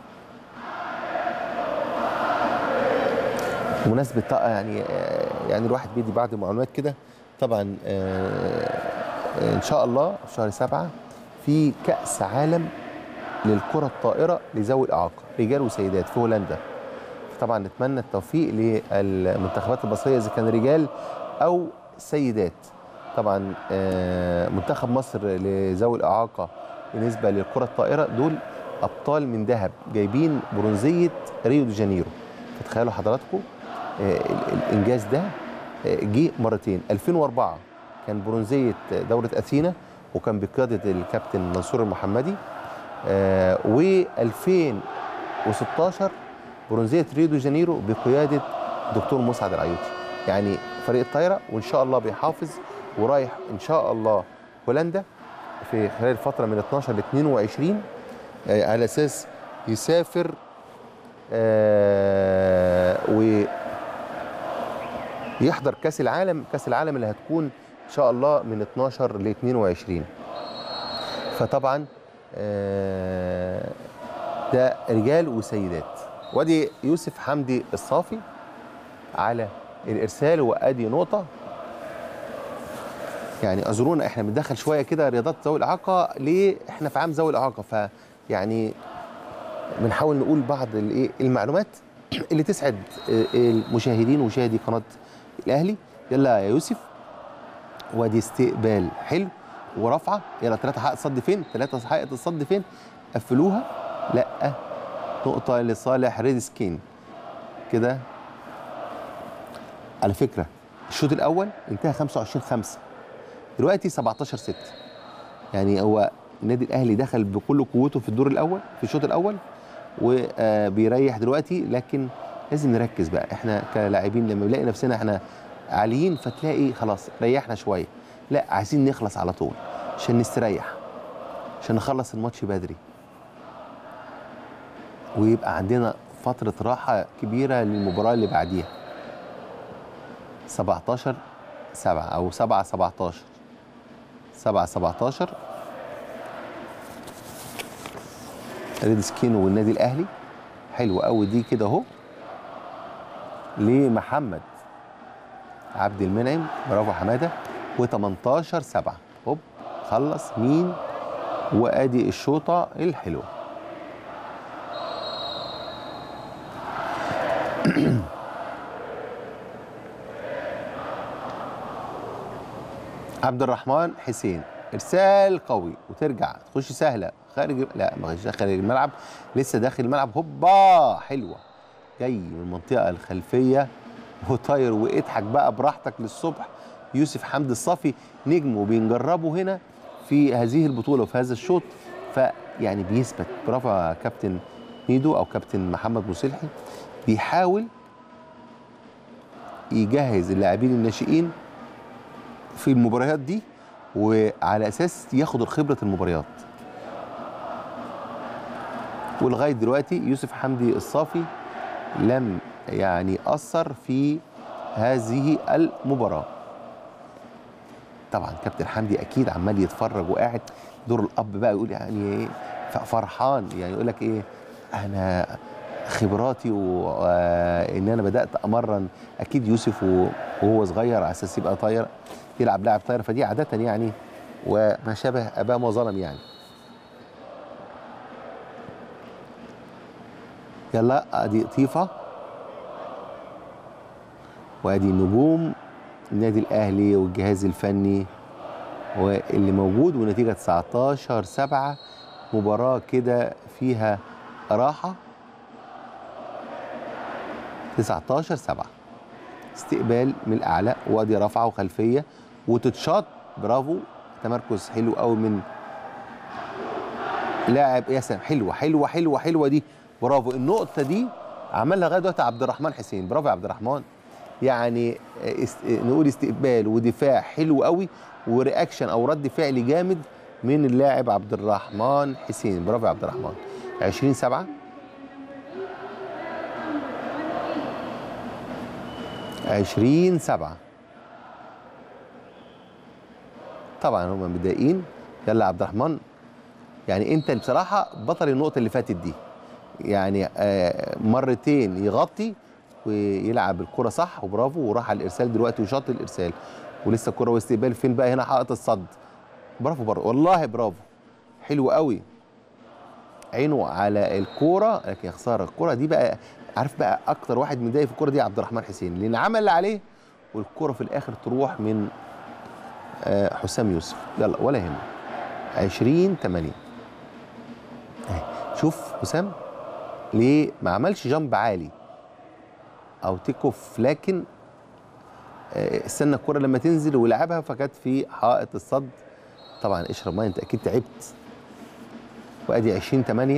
بمناسبة طبعا يعني آه، يعني الواحد بيدي بعض معلومات كده طبعا آه، ان شاء الله في شهر سبعة في كأس عالم للكرة الطائرة لذوي الإعاقة رجال وسيدات في هولندا طبعا نتمنى التوفيق للمنتخبات المصرية إذا كان رجال أو سيدات طبعا آه، منتخب مصر لذوي الإعاقة بالنسبة للكرة الطائرة دول أبطال من ذهب جايبين برونزية ريو دي جانيرو فتخيلوا حضراتكم آه، ال- الإنجاز ده آه، جه مرتين 2004 كان برونزية دورة أثينا وكان بقيادة الكابتن منصور المحمدي و 2016 برونزية ريو دي جانيرو بقيادة دكتور مسعد العيوطي يعني فريق الطايرة وإن شاء الله بيحافظ ورايح إن شاء الله هولندا في خلال الفترة من 12 ل 22 آه، على أساس يسافر آه، ويحضر كأس العالم كأس العالم اللي هتكون إن شاء الله من 12 ل 22 فطبعا آه، ده رجال وسيدات وادي يوسف حمدي الصافي على الارسال وادي نقطه يعني اعذرونا احنا بندخل شويه كده رياضات ذوي الاعاقه ليه احنا في عام ذوي الاعاقه فيعني بنحاول نقول بعض الايه المعلومات اللي تسعد آه، المشاهدين ومشاهدي قناه الاهلي يلا يا يوسف وادي استقبال حلو ورفعه يلا ثلاثه حائط صد فين ثلاثه حائط الصد فين قفلوها لا نقطه لصالح ريد سكين كده على فكره الشوط الاول انتهى 25 5 دلوقتي 17 6 يعني هو النادي الاهلي دخل بكل قوته في الدور الاول في الشوط الاول وبيريح دلوقتي لكن لازم نركز بقى احنا كلاعبين لما بنلاقي نفسنا احنا عاليين فتلاقي خلاص ريحنا شويه لا عايزين نخلص على طول عشان نستريح عشان نخلص الماتش بدري ويبقى عندنا فترة راحة كبيرة للمباراة اللي بعديها 17 7 أو 7 17 7 17 ريد سكين والنادي الأهلي حلو قوي دي كده أهو لمحمد عبد المنعم برافو حماده و18 7 هوب خلص مين وادي الشوطه الحلوه عبد الرحمن حسين ارسال قوي وترجع تخش سهله خارج لا ما غش خارج الملعب لسه داخل الملعب هوبا حلوه جاي من المنطقه الخلفيه وطاير واضحك بقى براحتك للصبح يوسف حمدي الصافي نجم وبنجربه هنا في هذه البطوله وفي هذا الشوط فيعني بيثبت برافو يا كابتن ميدو او كابتن محمد مصلحي بيحاول يجهز اللاعبين الناشئين في المباريات دي وعلى اساس ياخد خبره المباريات ولغايه دلوقتي يوسف حمدي الصافي لم يعني اثر في هذه المباراه طبعا كابتن حمدي اكيد عمال يتفرج وقاعد دور الاب بقى يقول يعني ايه فرحان يعني يقول لك ايه انا خبراتي وان انا بدات امرن اكيد يوسف وهو صغير على اساس يبقى طاير يلعب لاعب طاير فدي عاده يعني وما شابه اباه ما ظلم يعني يلا ادي قطيفه وادي نجوم النادي الاهلي والجهاز الفني واللي موجود ونتيجه 19 7 مباراه كده فيها راحه 19 7 استقبال من الاعلى وادي رفعه وخلفيه وتتشاط برافو تمركز حلو قوي من لاعب يا سلام حلوه حلوه حلوه حلوه دي برافو النقطه دي عملها لغايه دلوقتي عبد الرحمن حسين برافو يا عبد الرحمن يعني است... نقول استقبال ودفاع حلو قوي ورياكشن او رد فعل جامد من اللاعب عبد الرحمن حسين برافو يا عبد الرحمن 20 7 20 7 طبعا هم متضايقين يلا عبد الرحمن يعني انت بصراحه بطل النقطه اللي فاتت دي يعني آه مرتين يغطي ويلعب الكره صح وبرافو وراح على الارسال دلوقتي وشاط الارسال ولسه الكره واستقبال فين بقى هنا حائط الصد برافو برافو والله برافو حلو قوي عينه على الكوره لكن يا خساره الكوره دي بقى عارف بقى اكتر واحد متضايق في الكوره دي عبد الرحمن حسين لان عمل اللي عليه والكوره في الاخر تروح من آه حسام يوسف يلا ولا يهمك 20 8 شوف حسام ليه ما عملش جامب عالي او تيك اوف لكن آه استنى الكره لما تنزل ولعبها فكانت في حائط الصد طبعا اشرب ميه انت اكيد تعبت وادي 20 8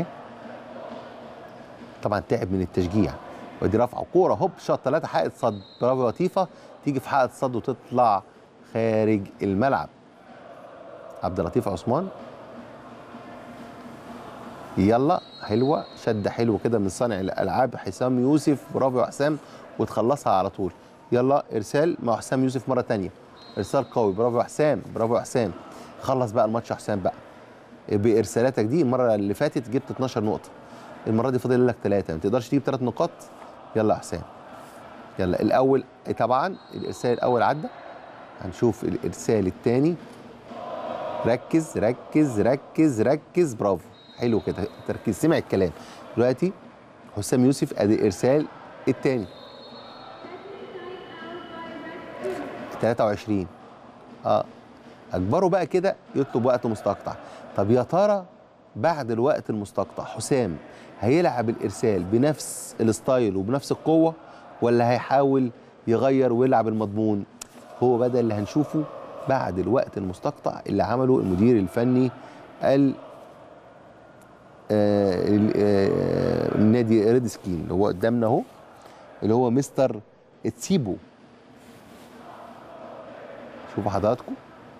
طبعا تعب من التشجيع ودي رفعه كوره هوب شاط ثلاثه حائط صد برافو لطيفه تيجي في حائط صد وتطلع خارج الملعب عبد اللطيف عثمان يلا حلوه شده حلوه كده من صانع الالعاب حسام يوسف برافو يا حسام وتخلصها على طول يلا ارسال مع حسام يوسف مره ثانيه ارسال قوي برافو يا حسام برافو يا حسام خلص بقى الماتش يا حسام بقى بارسالاتك دي المره اللي فاتت جبت 12 نقطه المره دي فاضل لك ثلاثه ما تقدرش تجيب ثلاث نقاط يلا يا حسام يلا الاول طبعا الارسال الاول عدى هنشوف الارسال الثاني ركز ركز ركز ركز برافو حلو كده تركيز سمع الكلام دلوقتي حسام يوسف ادي الارسال الثاني 23 اه اجبره بقى كده يطلب وقت مستقطع طب يا ترى بعد الوقت المستقطع حسام هيلعب الارسال بنفس الستايل وبنفس القوه ولا هيحاول يغير ويلعب المضمون هو بدا اللي هنشوفه بعد الوقت المستقطع اللي عمله المدير الفني ال النادي ريد سكين اللي هو قدامنا اهو اللي هو مستر تسيبو شوفوا حضراتكم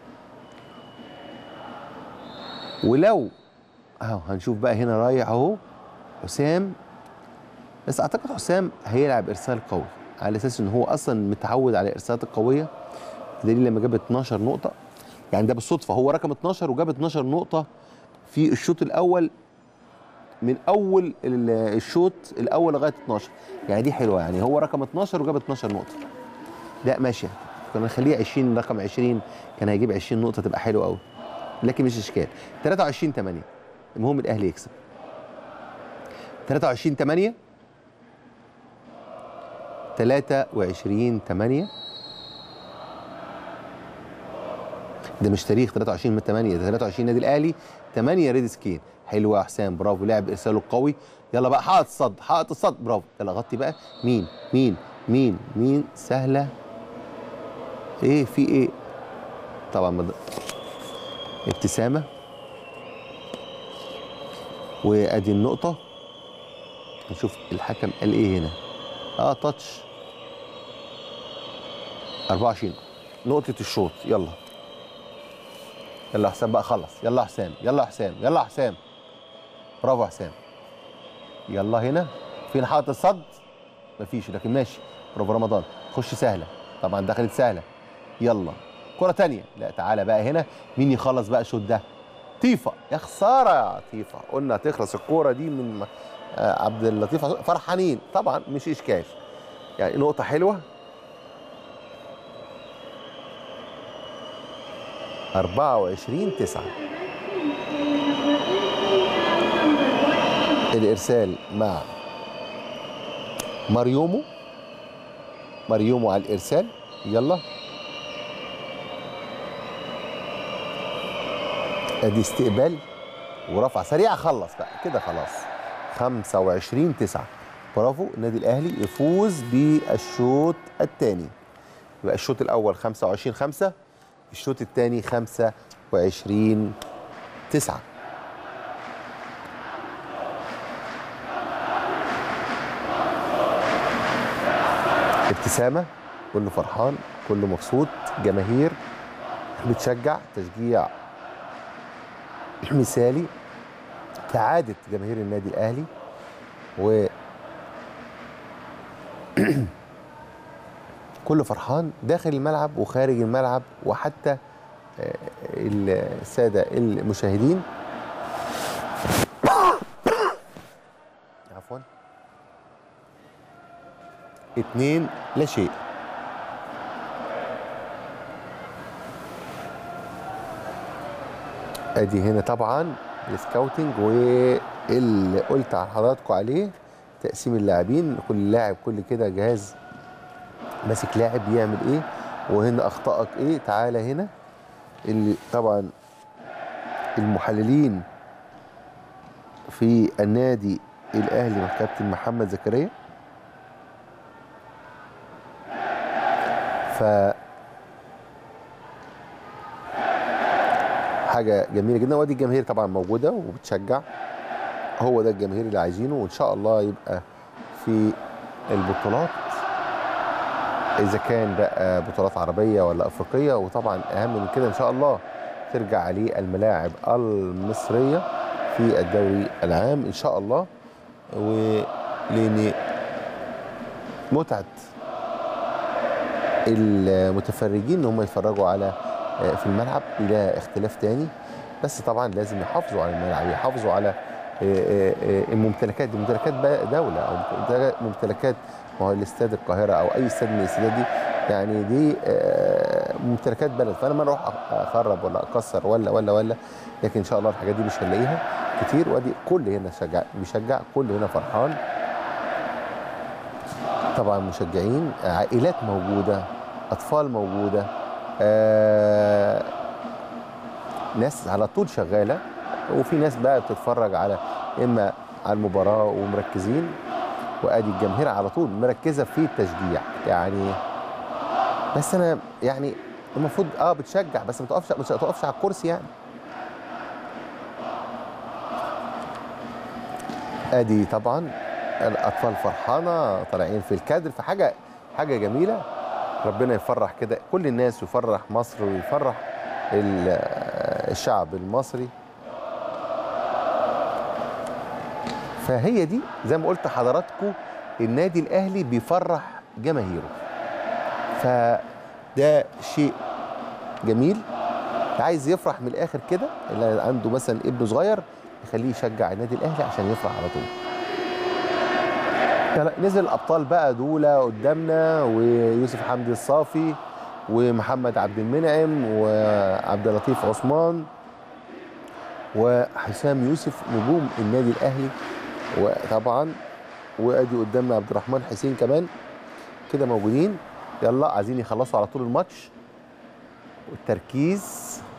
ولو اهو هنشوف بقى هنا رايح اهو حسام بس اعتقد حسام هيلعب ارسال قوي على اساس ان هو اصلا متعود على الارسالات القويه دليل لما جاب 12 نقطه يعني ده بالصدفه هو رقم 12 وجاب 12 نقطه في الشوط الاول من اول الشوط الاول لغايه 12 يعني دي حلوه يعني هو رقم 12 وجاب 12 نقطه لا ماشيه كنا نخليه 20 رقم 20 كان هيجيب 20 نقطه تبقى حلوه قوي لكن مش اشكال 23 8 المهم الاهلي يكسب 23 8 23 8 ده مش تاريخ 23 من 8 ده 23 نادي الاهلي 8 ريد سكين حلو يا حسام برافو لعب ارساله القوي يلا بقى حائط الصد حائط الصد برافو يلا غطي بقى مين مين مين مين سهله ايه في ايه طبعا مد... ابتسامه وادي النقطه نشوف الحكم قال ايه هنا اه تاتش 24 نقطه الشوط يلا يلا يا حسام بقى خلص يلا يا حسام يلا يا حسام يلا يا حسام برافو يا حسام يلا هنا فين حاطط الصد مفيش لكن ماشي برافو رمضان خش سهله طبعا دخلت سهله يلا كره تانية لا تعالى بقى هنا مين يخلص بقى الشوط ده طيفه يا خساره يا طيفه قلنا تخلص الكوره دي من آه، عبد اللطيف فرحانين طبعا مش اشكال يعني نقطه حلوه 24 9 الارسال مع مريومو مريومو على الارسال يلا ادي استقبال ورفع سريع خلص بقى كده خلاص 25 9 برافو النادي الاهلي يفوز بالشوط الثاني يبقى الشوط الاول 25 5 الشوط الثاني 25 9 ابتسامه كله فرحان كله مبسوط جماهير بتشجع تشجيع مثالي كعاده جماهير النادي الاهلي و كله فرحان داخل الملعب وخارج الملعب وحتى آه، الساده المشاهدين عفوا اتنين لا شيء ادي هنا طبعا السكاوتنج واللي قلت على حضراتكم عليه تقسيم اللاعبين كل لاعب كل كده جهاز ماسك لاعب يعمل ايه وهنا اخطائك ايه تعالى هنا اللي طبعا المحللين في النادي الاهلي مع كابتن محمد زكريا ف حاجه جميله جدا وادي الجماهير طبعا موجوده وبتشجع هو ده الجماهير اللي عايزينه وان شاء الله يبقى في البطولات اذا كان بقى بطولات عربيه ولا افريقيه وطبعا اهم من كده ان شاء الله ترجع للملاعب المصريه في الدوري العام ان شاء الله ولان متعه المتفرجين ان هم يتفرجوا على في الملعب لها اختلاف تاني بس طبعا لازم يحافظوا على الملعب يحافظوا على الممتلكات دي ممتلكات دوله او ممتلكات ما هو الاستاد القاهره او اي استاد من الاستادات دي يعني دي ممتلكات بلد فانا ما اروح اخرب ولا اكسر ولا ولا ولا لكن ان شاء الله الحاجات دي مش هنلاقيها كتير وادي كل هنا شجع بيشجع كل هنا فرحان طبعا مشجعين عائلات موجوده اطفال موجوده آه ناس على طول شغاله وفي ناس بقى بتتفرج على اما على المباراه ومركزين وادي الجماهير على طول مركزه في التشجيع يعني بس انا يعني المفروض اه بتشجع بس ما تقفش مش هتقفش على الكرسي يعني ادي طبعا الاطفال فرحانه طالعين في الكادر فحاجه حاجه جميله ربنا يفرح كده كل الناس ويفرح مصر ويفرح الشعب المصري فهي دي زي ما قلت لحضراتكم النادي الاهلي بيفرح جماهيره فده شيء جميل عايز يفرح من الاخر كده اللي عنده مثلا ابن صغير يخليه يشجع النادي الاهلي عشان يفرح على طول نزل الابطال بقى دولة قدامنا ويوسف حمدي الصافي ومحمد عبد المنعم وعبد اللطيف عثمان وحسام يوسف نجوم النادي الاهلي وطبعا وادي قدامنا عبد الرحمن حسين كمان كده موجودين يلا عايزين يخلصوا على طول الماتش والتركيز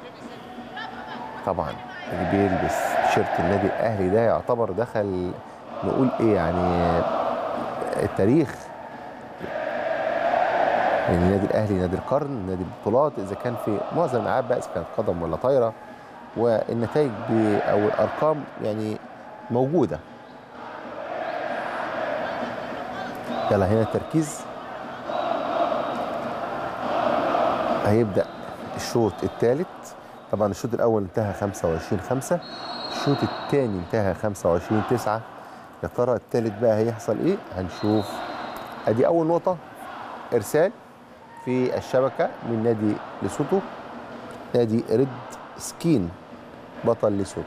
طبعا اللي بيلبس تيشيرت النادي الاهلي ده يعتبر دخل نقول ايه يعني التاريخ يعني النادي الاهلي نادي القرن نادي البطولات اذا كان في معظم الالعاب بقى اذا كانت قدم ولا طايره والنتائج ب- او الارقام يعني موجوده يلا هنا التركيز هيبدا الشوط الثالث طبعا الشوط الاول انتهى 25 5 الشوط الثاني انتهى 25 9 يا ترى الثالث بقى هيحصل ايه هنشوف ادي اول نقطه ارسال في الشبكه من نادي ليسوتو نادي ريد سكين بطل ليسوتو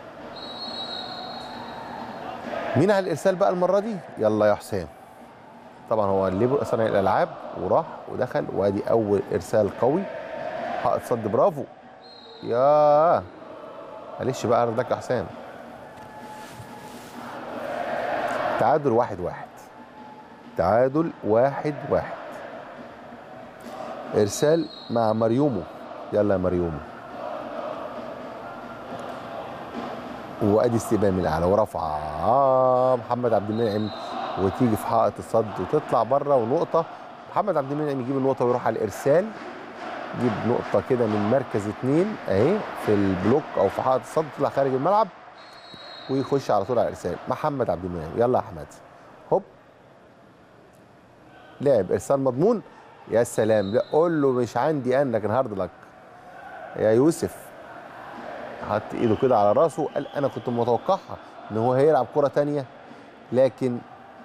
مين على الارسال بقى المره دي يلا يا حسام طبعا هو الليبر صانع الالعاب وراح ودخل وادي اول ارسال قوي حائط صد برافو يا معلش بقى ردك يا حسام تعادل واحد واحد تعادل واحد واحد ارسال مع مريومو يلا يا مريومو وادي استقبال من الاعلى ورفعه آه محمد عبد المنعم وتيجي في حائط الصد وتطلع بره ونقطه محمد عبد المنعم يجيب النقطه ويروح على الارسال يجيب نقطه كده من مركز اثنين اهي في البلوك او في حائط الصد تطلع خارج الملعب ويخش على طول على الارسال محمد عبد المنعم يلا يا احمد هوب لعب ارسال مضمون يا سلام لا قول له مش عندي انا لكن هارد لك يا يوسف حط ايده كده على راسه قال انا كنت متوقعها ان هو هيلعب كره تانية لكن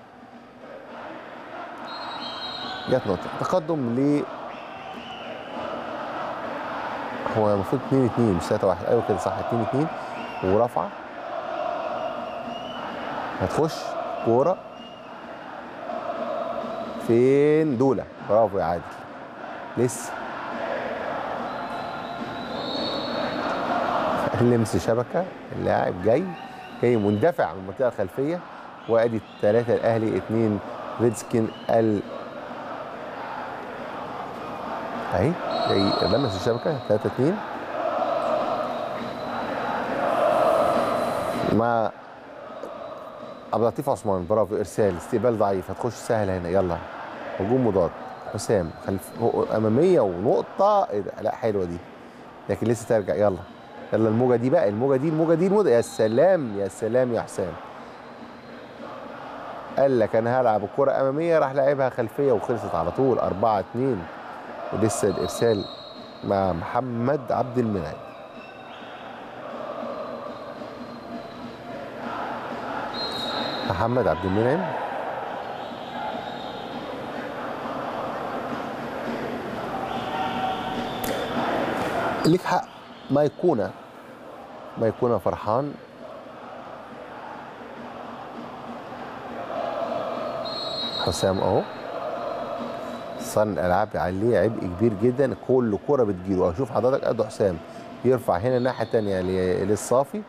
جت نقطه تقدم ل هو المفروض 2 2 مش 3 1 ايوه كده صح 2 2 ورفعه هتخش كوره فين دوله برافو يا عادل لسه لمس شبكه اللاعب جاي جاي مندفع من المنطقه الخلفيه وادي الثلاثه الاهلي اثنين ريدسكين ال اهي جاي لمس الشبكه 3 2 مع عبد اللطيف عثمان برافو ارسال استقبال ضعيف هتخش سهل هنا يلا هجوم مضاد حسام خلف هو اماميه ونقطه ايه ده لا حلوه دي لكن لسه ترجع يلا يلا الموجه دي بقى الموجه دي الموجه دي الموجه يا سلام يا سلام يا حسام قال لك انا هلعب الكره اماميه راح لعبها خلفيه وخلصت على طول 4 2 ولسه الارسال مع محمد عبد المنعم محمد عبد المنعم ليك حق ما يكون ما يكون فرحان حسام اهو صن الالعاب عليه عبء كبير جدا كل كره بتجيله اشوف حضرتك ادو حسام يرفع هنا الناحيه الثانيه للصافي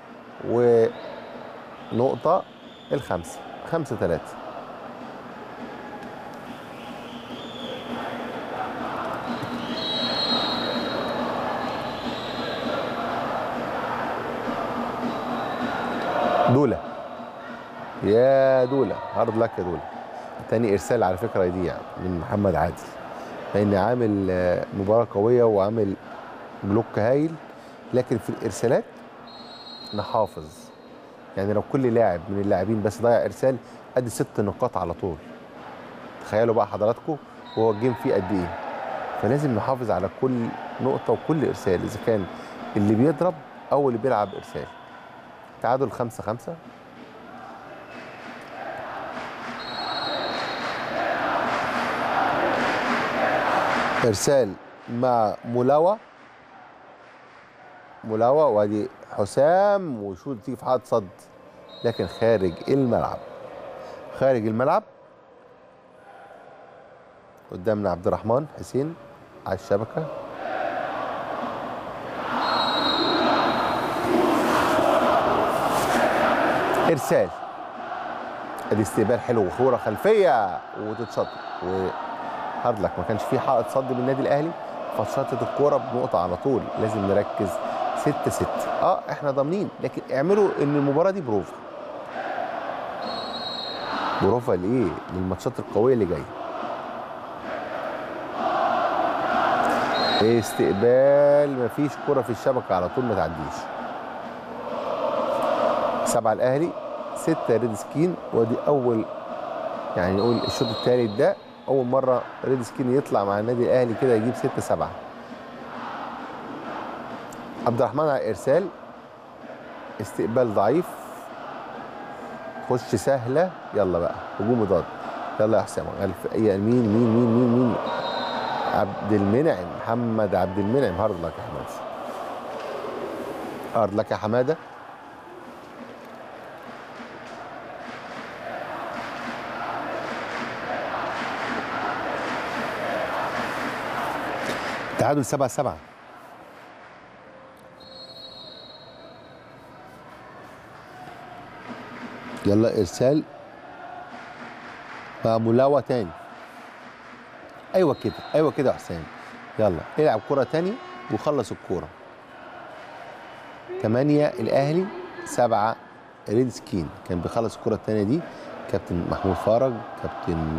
ونقطه الخمسه خمسه ثلاثه دولة يا دولة هارد لك يا دولة تاني ارسال على فكرة يضيع من محمد عادل لان عامل آه، مباراة قوية وعامل بلوك هايل لكن في الارسالات نحافظ يعني لو كل لاعب من اللاعبين بس ضيع ارسال ادي ست نقاط على طول تخيلوا بقى حضراتكم وهو الجيم فيه قد ايه فلازم نحافظ على كل نقطة وكل ارسال اذا كان اللي بيضرب او اللي بيلعب ارسال تعادل خمسة خمسة إرسال مع ملاوة ملاوة وادي حسام وشوط تيجي في حائط صد لكن خارج الملعب خارج الملعب قدامنا عبد الرحمن حسين على الشبكه ارسال ادي استقبال حلو وكوره خلفيه وتتشط وهاردلك ما كانش في حائط صد من النادي الاهلي فشطت الكوره بنقطه على طول لازم نركز 6 6 اه احنا ضامنين لكن اعملوا ان المباراه دي بروفا بروفا لايه للماتشات القويه اللي جايه استقبال مفيش كرة في الشبكة على طول ما تعديش سبعة الأهلي ستة ريد سكين ودي أول يعني نقول الشوط الثالث ده أول مرة ريد سكين يطلع مع النادي الأهلي كده يجيب ستة سبعة عبد الرحمن على الإرسال استقبال ضعيف خش سهلة يلا بقى هجوم ضاد يلا يا حسام غلف مين مين مين مين مين عبد المنعم محمد عبد المنعم هارد لك يا حماده هارد لك يا حماده تعادل سبعة سبعة يلا ارسال مع ملاوة تاني ايوه كده ايوه كده يا حسام يلا العب كرة تانية وخلص الكورة ثمانية الأهلي سبعة ريد سكين كان بيخلص الكرة التانية دي كابتن محمود فرج كابتن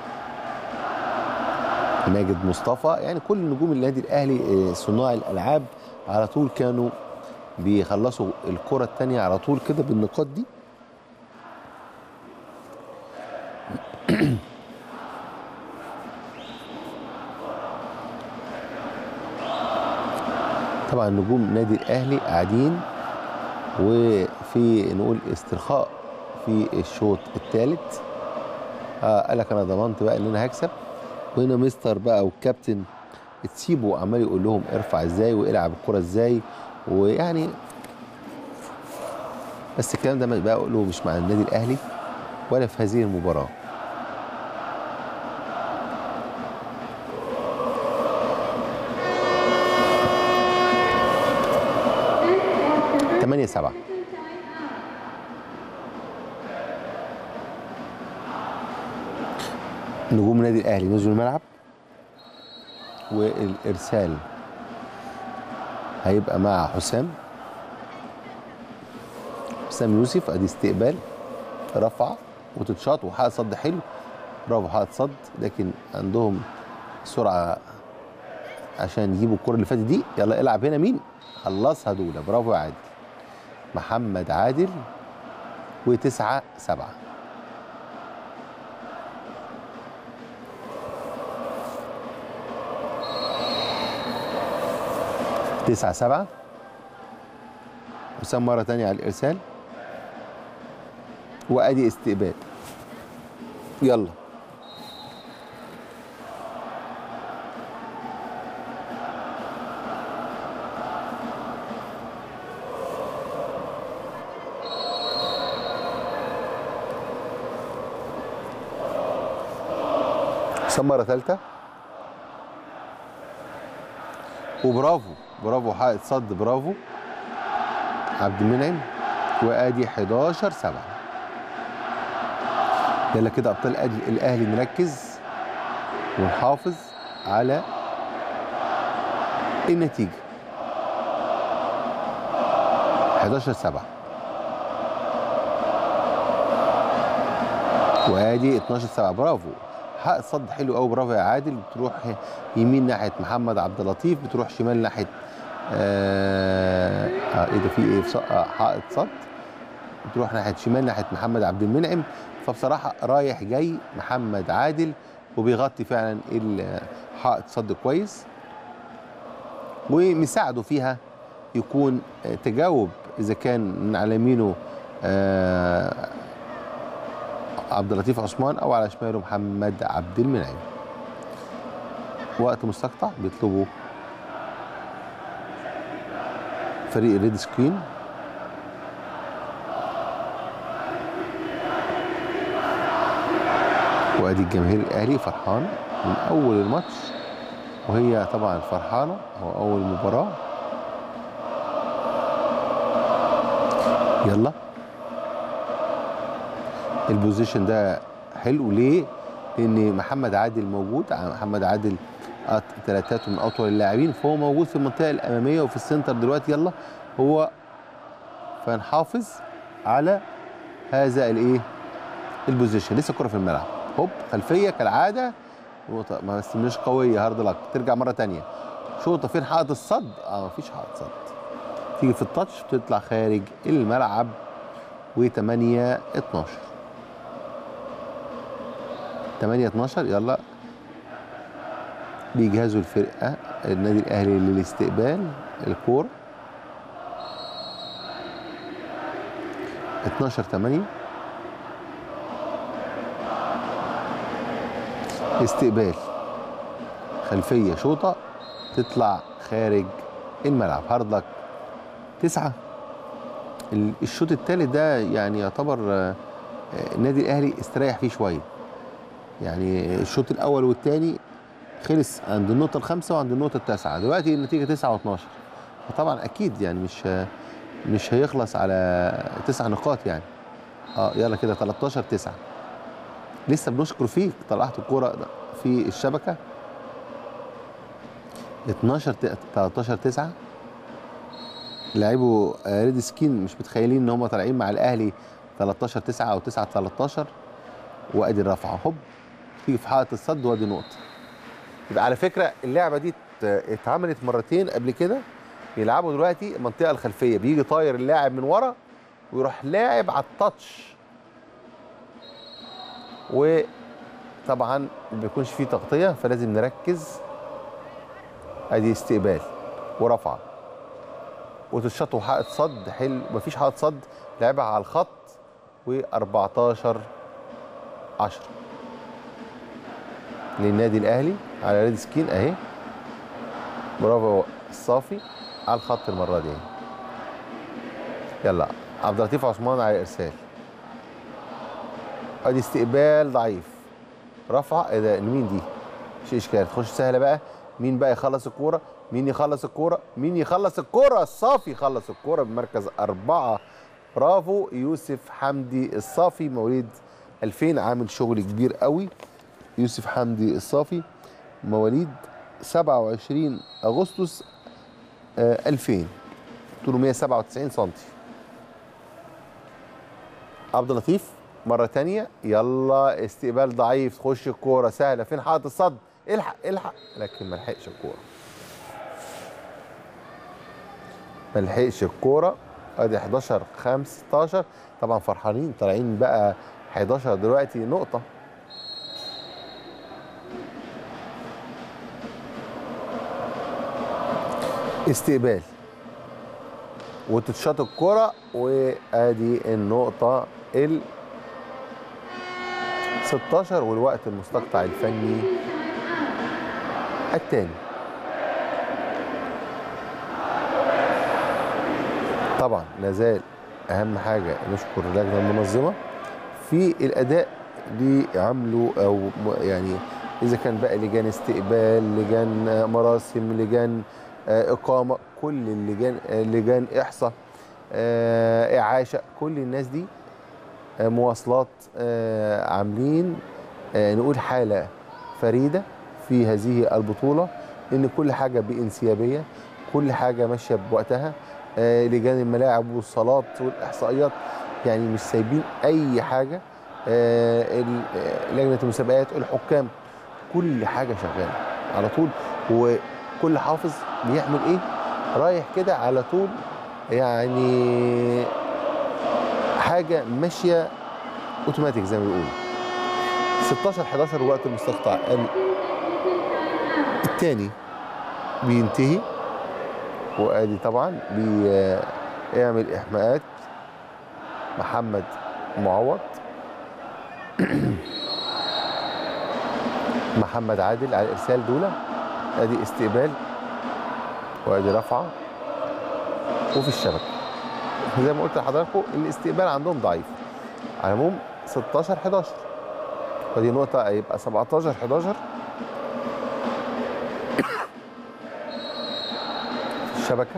ماجد مصطفى يعني كل نجوم النادي الأهلي صناع الألعاب على طول كانوا بيخلصوا الكرة التانية على طول كده بالنقاط دي طبعا نجوم نادي الاهلي قاعدين وفي نقول استرخاء في الشوط الثالث آه قال لك انا ضمنت بقى ان انا هكسب وهنا مستر بقى والكابتن تسيبه عمال يقول لهم ارفع ازاي والعب الكره ازاي ويعني بس الكلام ده بقى اقول له مش مع النادي الاهلي ولا في هذه المباراه ثمانية سبعة نجوم نادي الأهلي نزلوا الملعب والإرسال هيبقى مع حسام حسام يوسف ادي استقبال رفع وتتشاط وحقق صد حلو برافو حقق صد لكن عندهم سرعه عشان يجيبوا الكره اللي فاتت دي يلا العب هنا مين خلصها دوله برافو يا عادل محمد عادل وتسعة سبعة تسعة سبعة وسام مرة تانية على الإرسال وأدي استقبال يلا حسام مرة ثالثة وبرافو برافو حائط صد برافو عبد المنعم وادي 11 7 يلا كده ابطال الاهلي نركز ونحافظ على النتيجه 11 7 وادي 12 7 برافو حق صد حلو قوي برافو يا عادل بتروح يمين ناحيه محمد عبد اللطيف بتروح شمال ناحيه آه, آه ايه ده في ايه حائط صد بتروح ناحيه شمال ناحيه محمد عبد المنعم فبصراحه رايح جاي محمد عادل وبيغطي فعلا حائط صد كويس ومساعده فيها يكون تجاوب اذا كان من على يمينه آه عبد اللطيف عثمان او على شماله محمد عبد المنعم وقت مستقطع بيطلبوا فريق الريد سكرين وادي الجماهير الاهلي فرحان من اول الماتش وهي طبعا فرحانه هو اول مباراه يلا البوزيشن ده حلو ليه؟ لان محمد عادل موجود محمد عادل ثلاثات من اطول اللاعبين فهو موجود في المنطقه الاماميه وفي السنتر دلوقتي يلا هو فنحافظ على هذا الايه البوزيشن لسه الكره في الملعب هوب خلفيه كالعاده نقطه ما بس مش قويه هارد لك ترجع مره تانية شوطه فين حائط الصد اه مفيش حائط صد تيجي في التاتش بتطلع خارج الملعب و8 12 8 12 يلا بيجهزوا الفرقه النادي الاهلي للاستقبال الكوره 12 8 استقبال خلفيه شوطه تطلع خارج الملعب هارد لك تسعة ال- الشوط الثالث ده يعني يعتبر آه، آه، النادي الاهلي استريح فيه شويه يعني الشوط الاول والثاني خلص عند النقطه الخامسه وعند النقطه التاسعه دلوقتي النتيجه 9 و12 فطبعا اكيد يعني مش آه، مش هيخلص على تسع نقاط يعني اه يلا كده 13 9 لسه بنشكر فيك طلعت الكوره في الشبكه 12 ت- 13 9 لعبوا آه، ريد سكين مش متخيلين ان هم طالعين مع الاهلي 13 9 او 9 13 وادي الرفعه هوب تيجي في حائط الصد وادي نقطه يبقى على فكره اللعبه دي ات- اتعملت مرتين قبل كده يلعبوا دلوقتي المنطقه الخلفيه بيجي طاير اللاعب من ورا ويروح لاعب على التاتش وطبعا ما بيكونش فيه تغطيه فلازم نركز ادي استقبال ورفعه وتتشط حائط صد حلو مفيش حائط صد لعبها على الخط و14 10 للنادي الاهلي على ريد سكين اهي برافو الصافي على الخط المره دي يلا عبد اللطيف عثمان على الارسال ادي استقبال ضعيف رفعه ايه ده مين دي مش اشكال تخش سهله بقى مين بقى يخلص الكوره مين يخلص الكوره مين يخلص الكوره الصافي يخلص الكوره بمركز أربعة برافو يوسف حمدي الصافي مواليد 2000 عامل شغل كبير قوي يوسف حمدي الصافي مواليد 27 اغسطس آه، 2000 طوله 197 سم عبد اللطيف مره تانية يلا استقبال ضعيف تخش الكوره سهله فين حاطط الصد الحق الحق لكن ما لحقش الكوره ما لحقش الكوره ادي 11 15 طبعا فرحانين طالعين بقى 11 دلوقتي نقطه استقبال وتتشاط الكرة وادي النقطة ال 16 والوقت المستقطع الفني الثاني طبعا لازال اهم حاجة نشكر اللجنة المنظمة في الاداء اللي عملوا او م- يعني اذا كان بقى لجان استقبال لجان آه، مراسم لجان آه، اقامه كل اللجان آه، لجان احصاء آه، اعاشه كل الناس دي آه، مواصلات آه، عاملين آه، نقول حاله فريده في هذه البطوله ان كل حاجه بانسيابيه كل حاجه ماشيه بوقتها آه، لجان الملاعب والصالات والاحصائيات يعني مش سايبين اي حاجه آه، ال- آه، لجنه المسابقات الحكام كل حاجه شغاله على طول وكل حافظ بيعمل ايه رايح كده على طول يعني حاجه ماشيه اوتوماتيك زي ما بيقولوا 16 11 وقت المستقطع ال- الثاني بينتهي وادي طبعا بيعمل احماءات محمد معوض محمد عادل على الارسال دوله ادي استقبال وادي رفعه وفي الشبكه زي ما قلت لحضراتكم الاستقبال عندهم ضعيف على العموم 16 11 ودي نقطه هيبقى 17 11 الشبكه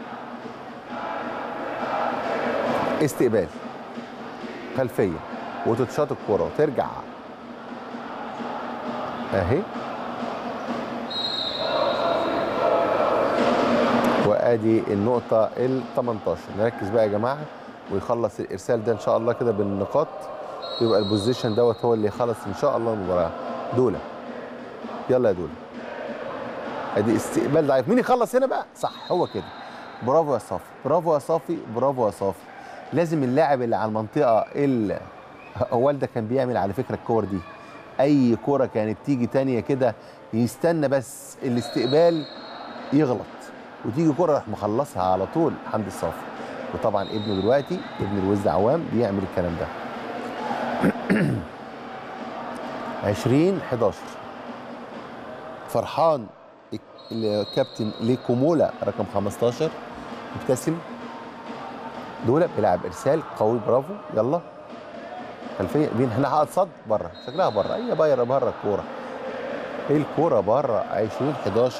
استقبال خلفيه وتتشاط الكره وترجع اهي ادي النقطه ال 18 نركز بقى يا جماعه ويخلص الارسال ده ان شاء الله كده بالنقاط ويبقى البوزيشن دوت هو اللي يخلص ان شاء الله المباراه دوله يلا يا دوله ادي استقبال ضعيف مين يخلص هنا بقى صح هو كده برافو يا صافي برافو يا صافي برافو يا صافي لازم اللاعب اللي على المنطقه اللي والده كان بيعمل على فكره الكور دي اي كوره كانت تيجي تانية كده يستنى بس الاستقبال يغلط وتيجي كوره راح مخلصها على طول حمدي الصافي وطبعا ابنه دلوقتي ابن الوزع عوام بيعمل الكلام ده 20 11 فرحان الكابتن ليكومولا رقم 15 مبتسم دولة بيلعب ارسال قوي برافو يلا خلفيه مين هنا حائط صد بره شكلها بره هي بايره بره الكوره ايه الكوره بره 20 11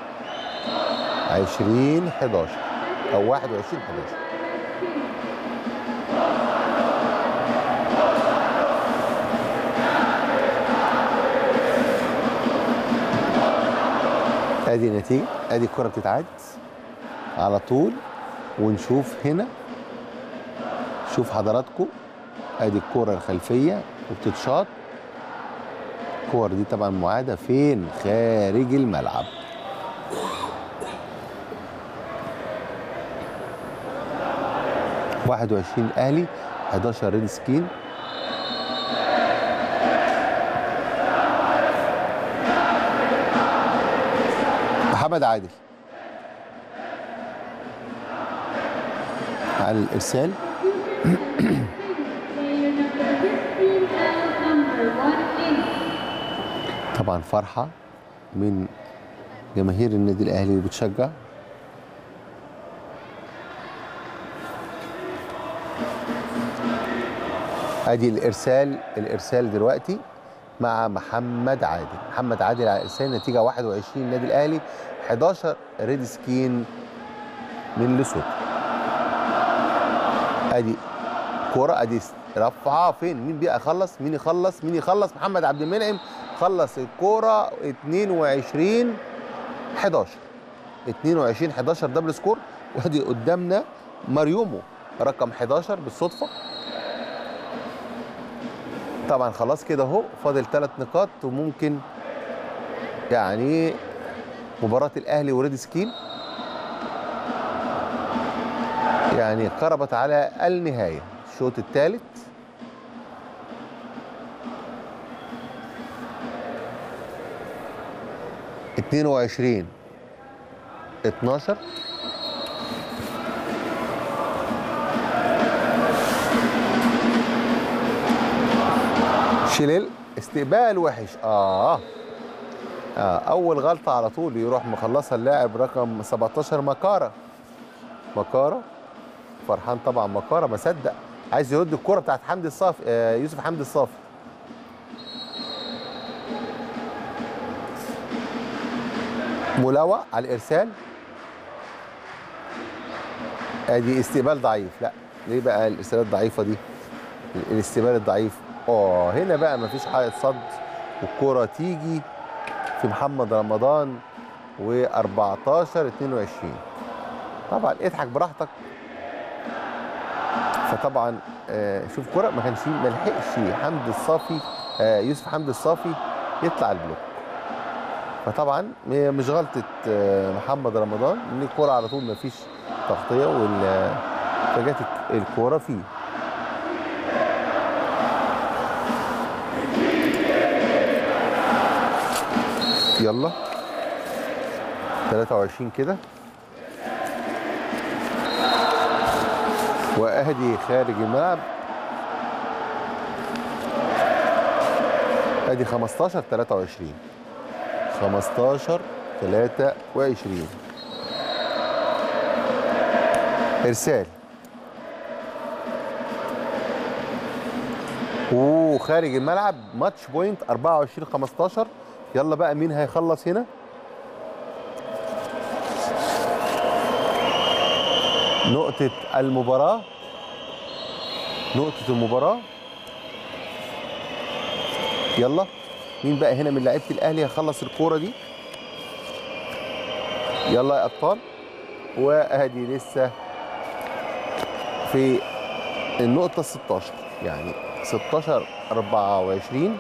20 11 او 21 11 ادي النتيجه ادي الكره بتتعاد على طول ونشوف هنا شوف حضراتكم ادي الكره الخلفيه وبتتشاط الكور دي طبعا معاده فين خارج الملعب واحد وعشرين اهلي 11 ريد سكين محمد عادل على الارسال طبعا فرحه من جماهير النادي الاهلي اللي بتشجع ادي الارسال الارسال دلوقتي مع محمد عادل محمد عادل على الارسال نتيجه 21 النادي الاهلي 11 ريد سكين من لسوتو ادي كوره ادي رفعها فين مين بقى يخلص مين يخلص مين يخلص محمد عبد المنعم خلص الكوره 22 11 22 11 دبل سكور وادي قدامنا ماريومو رقم 11 بالصدفه طبعا خلاص كده اهو فاضل ثلاث نقاط وممكن يعني مباراة الأهلي وريد سكين يعني قربت على النهاية الشوط الثالث اتنين وعشرين اتناشر شلل استقبال وحش اه آه اول غلطه على طول يروح مخلصها اللاعب رقم 17 مكاره مكاره فرحان طبعا مكاره ما صدق عايز يرد الكره بتاعت حمدي الصافي آه يوسف حمدي الصافي ملاوى على الارسال ادي استقبال ضعيف لا ليه بقى الارسالات الضعيفه دي الاستقبال الضعيف اه هنا بقى مفيش حائط صد والكره تيجي في محمد رمضان و14 22 طبعا اضحك براحتك فطبعا آه شوف كرة ما كانش ما لحقش حمد الصافي آه يوسف حمد الصافي يطلع البلوك فطبعا هي مش غلطه آه محمد رمضان ان الكوره على طول ما فيش تغطيه وال فجت الكوره فيه يلا 23 كده واهدي خارج الملعب ادي 15 23 15 23 ارسال وخارج الملعب ماتش بوينت 24 15 يلا بقى مين هيخلص هنا نقطة المباراة نقطة المباراة يلا مين بقى هنا من لعيبة الأهلي هيخلص الكورة دي يلا يا أبطال وادي لسه في النقطة 16 يعني 16 24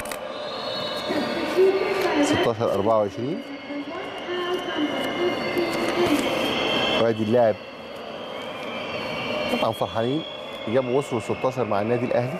16 24 وادي اللاعب طبعا فرحانين جابوا وصلوا 16 مع النادي الاهلي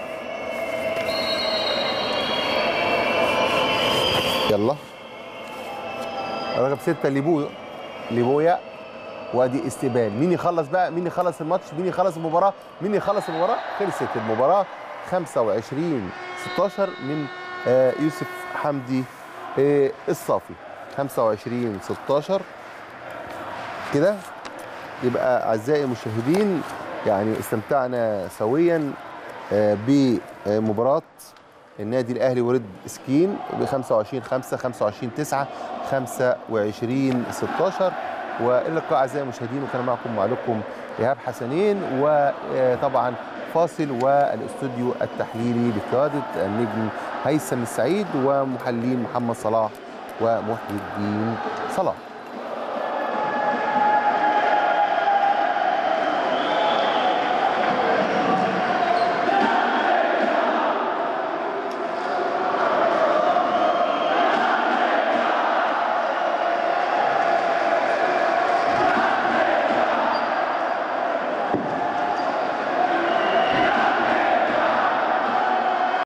يلا رقم 6 ليبو ليبويا وادي استقبال مين يخلص بقى مين يخلص الماتش مين يخلص المباراه مين يخلص المباراه خلصت المباراه 25 16 من آه، يوسف حمدي آه، الصافي 25 16 كده يبقى اعزائي المشاهدين يعني استمتعنا سويا آه، بمباراه النادي الاهلي ورد سكين ب 25 5 25 9 25 16 والى اللقاء اعزائي المشاهدين وكان معكم معلقكم ايهاب حسنين وطبعا فاصل والاستوديو التحليلي بقياده النجم هيثم السعيد ومحللين محمد صلاح ومحيي الدين صلاح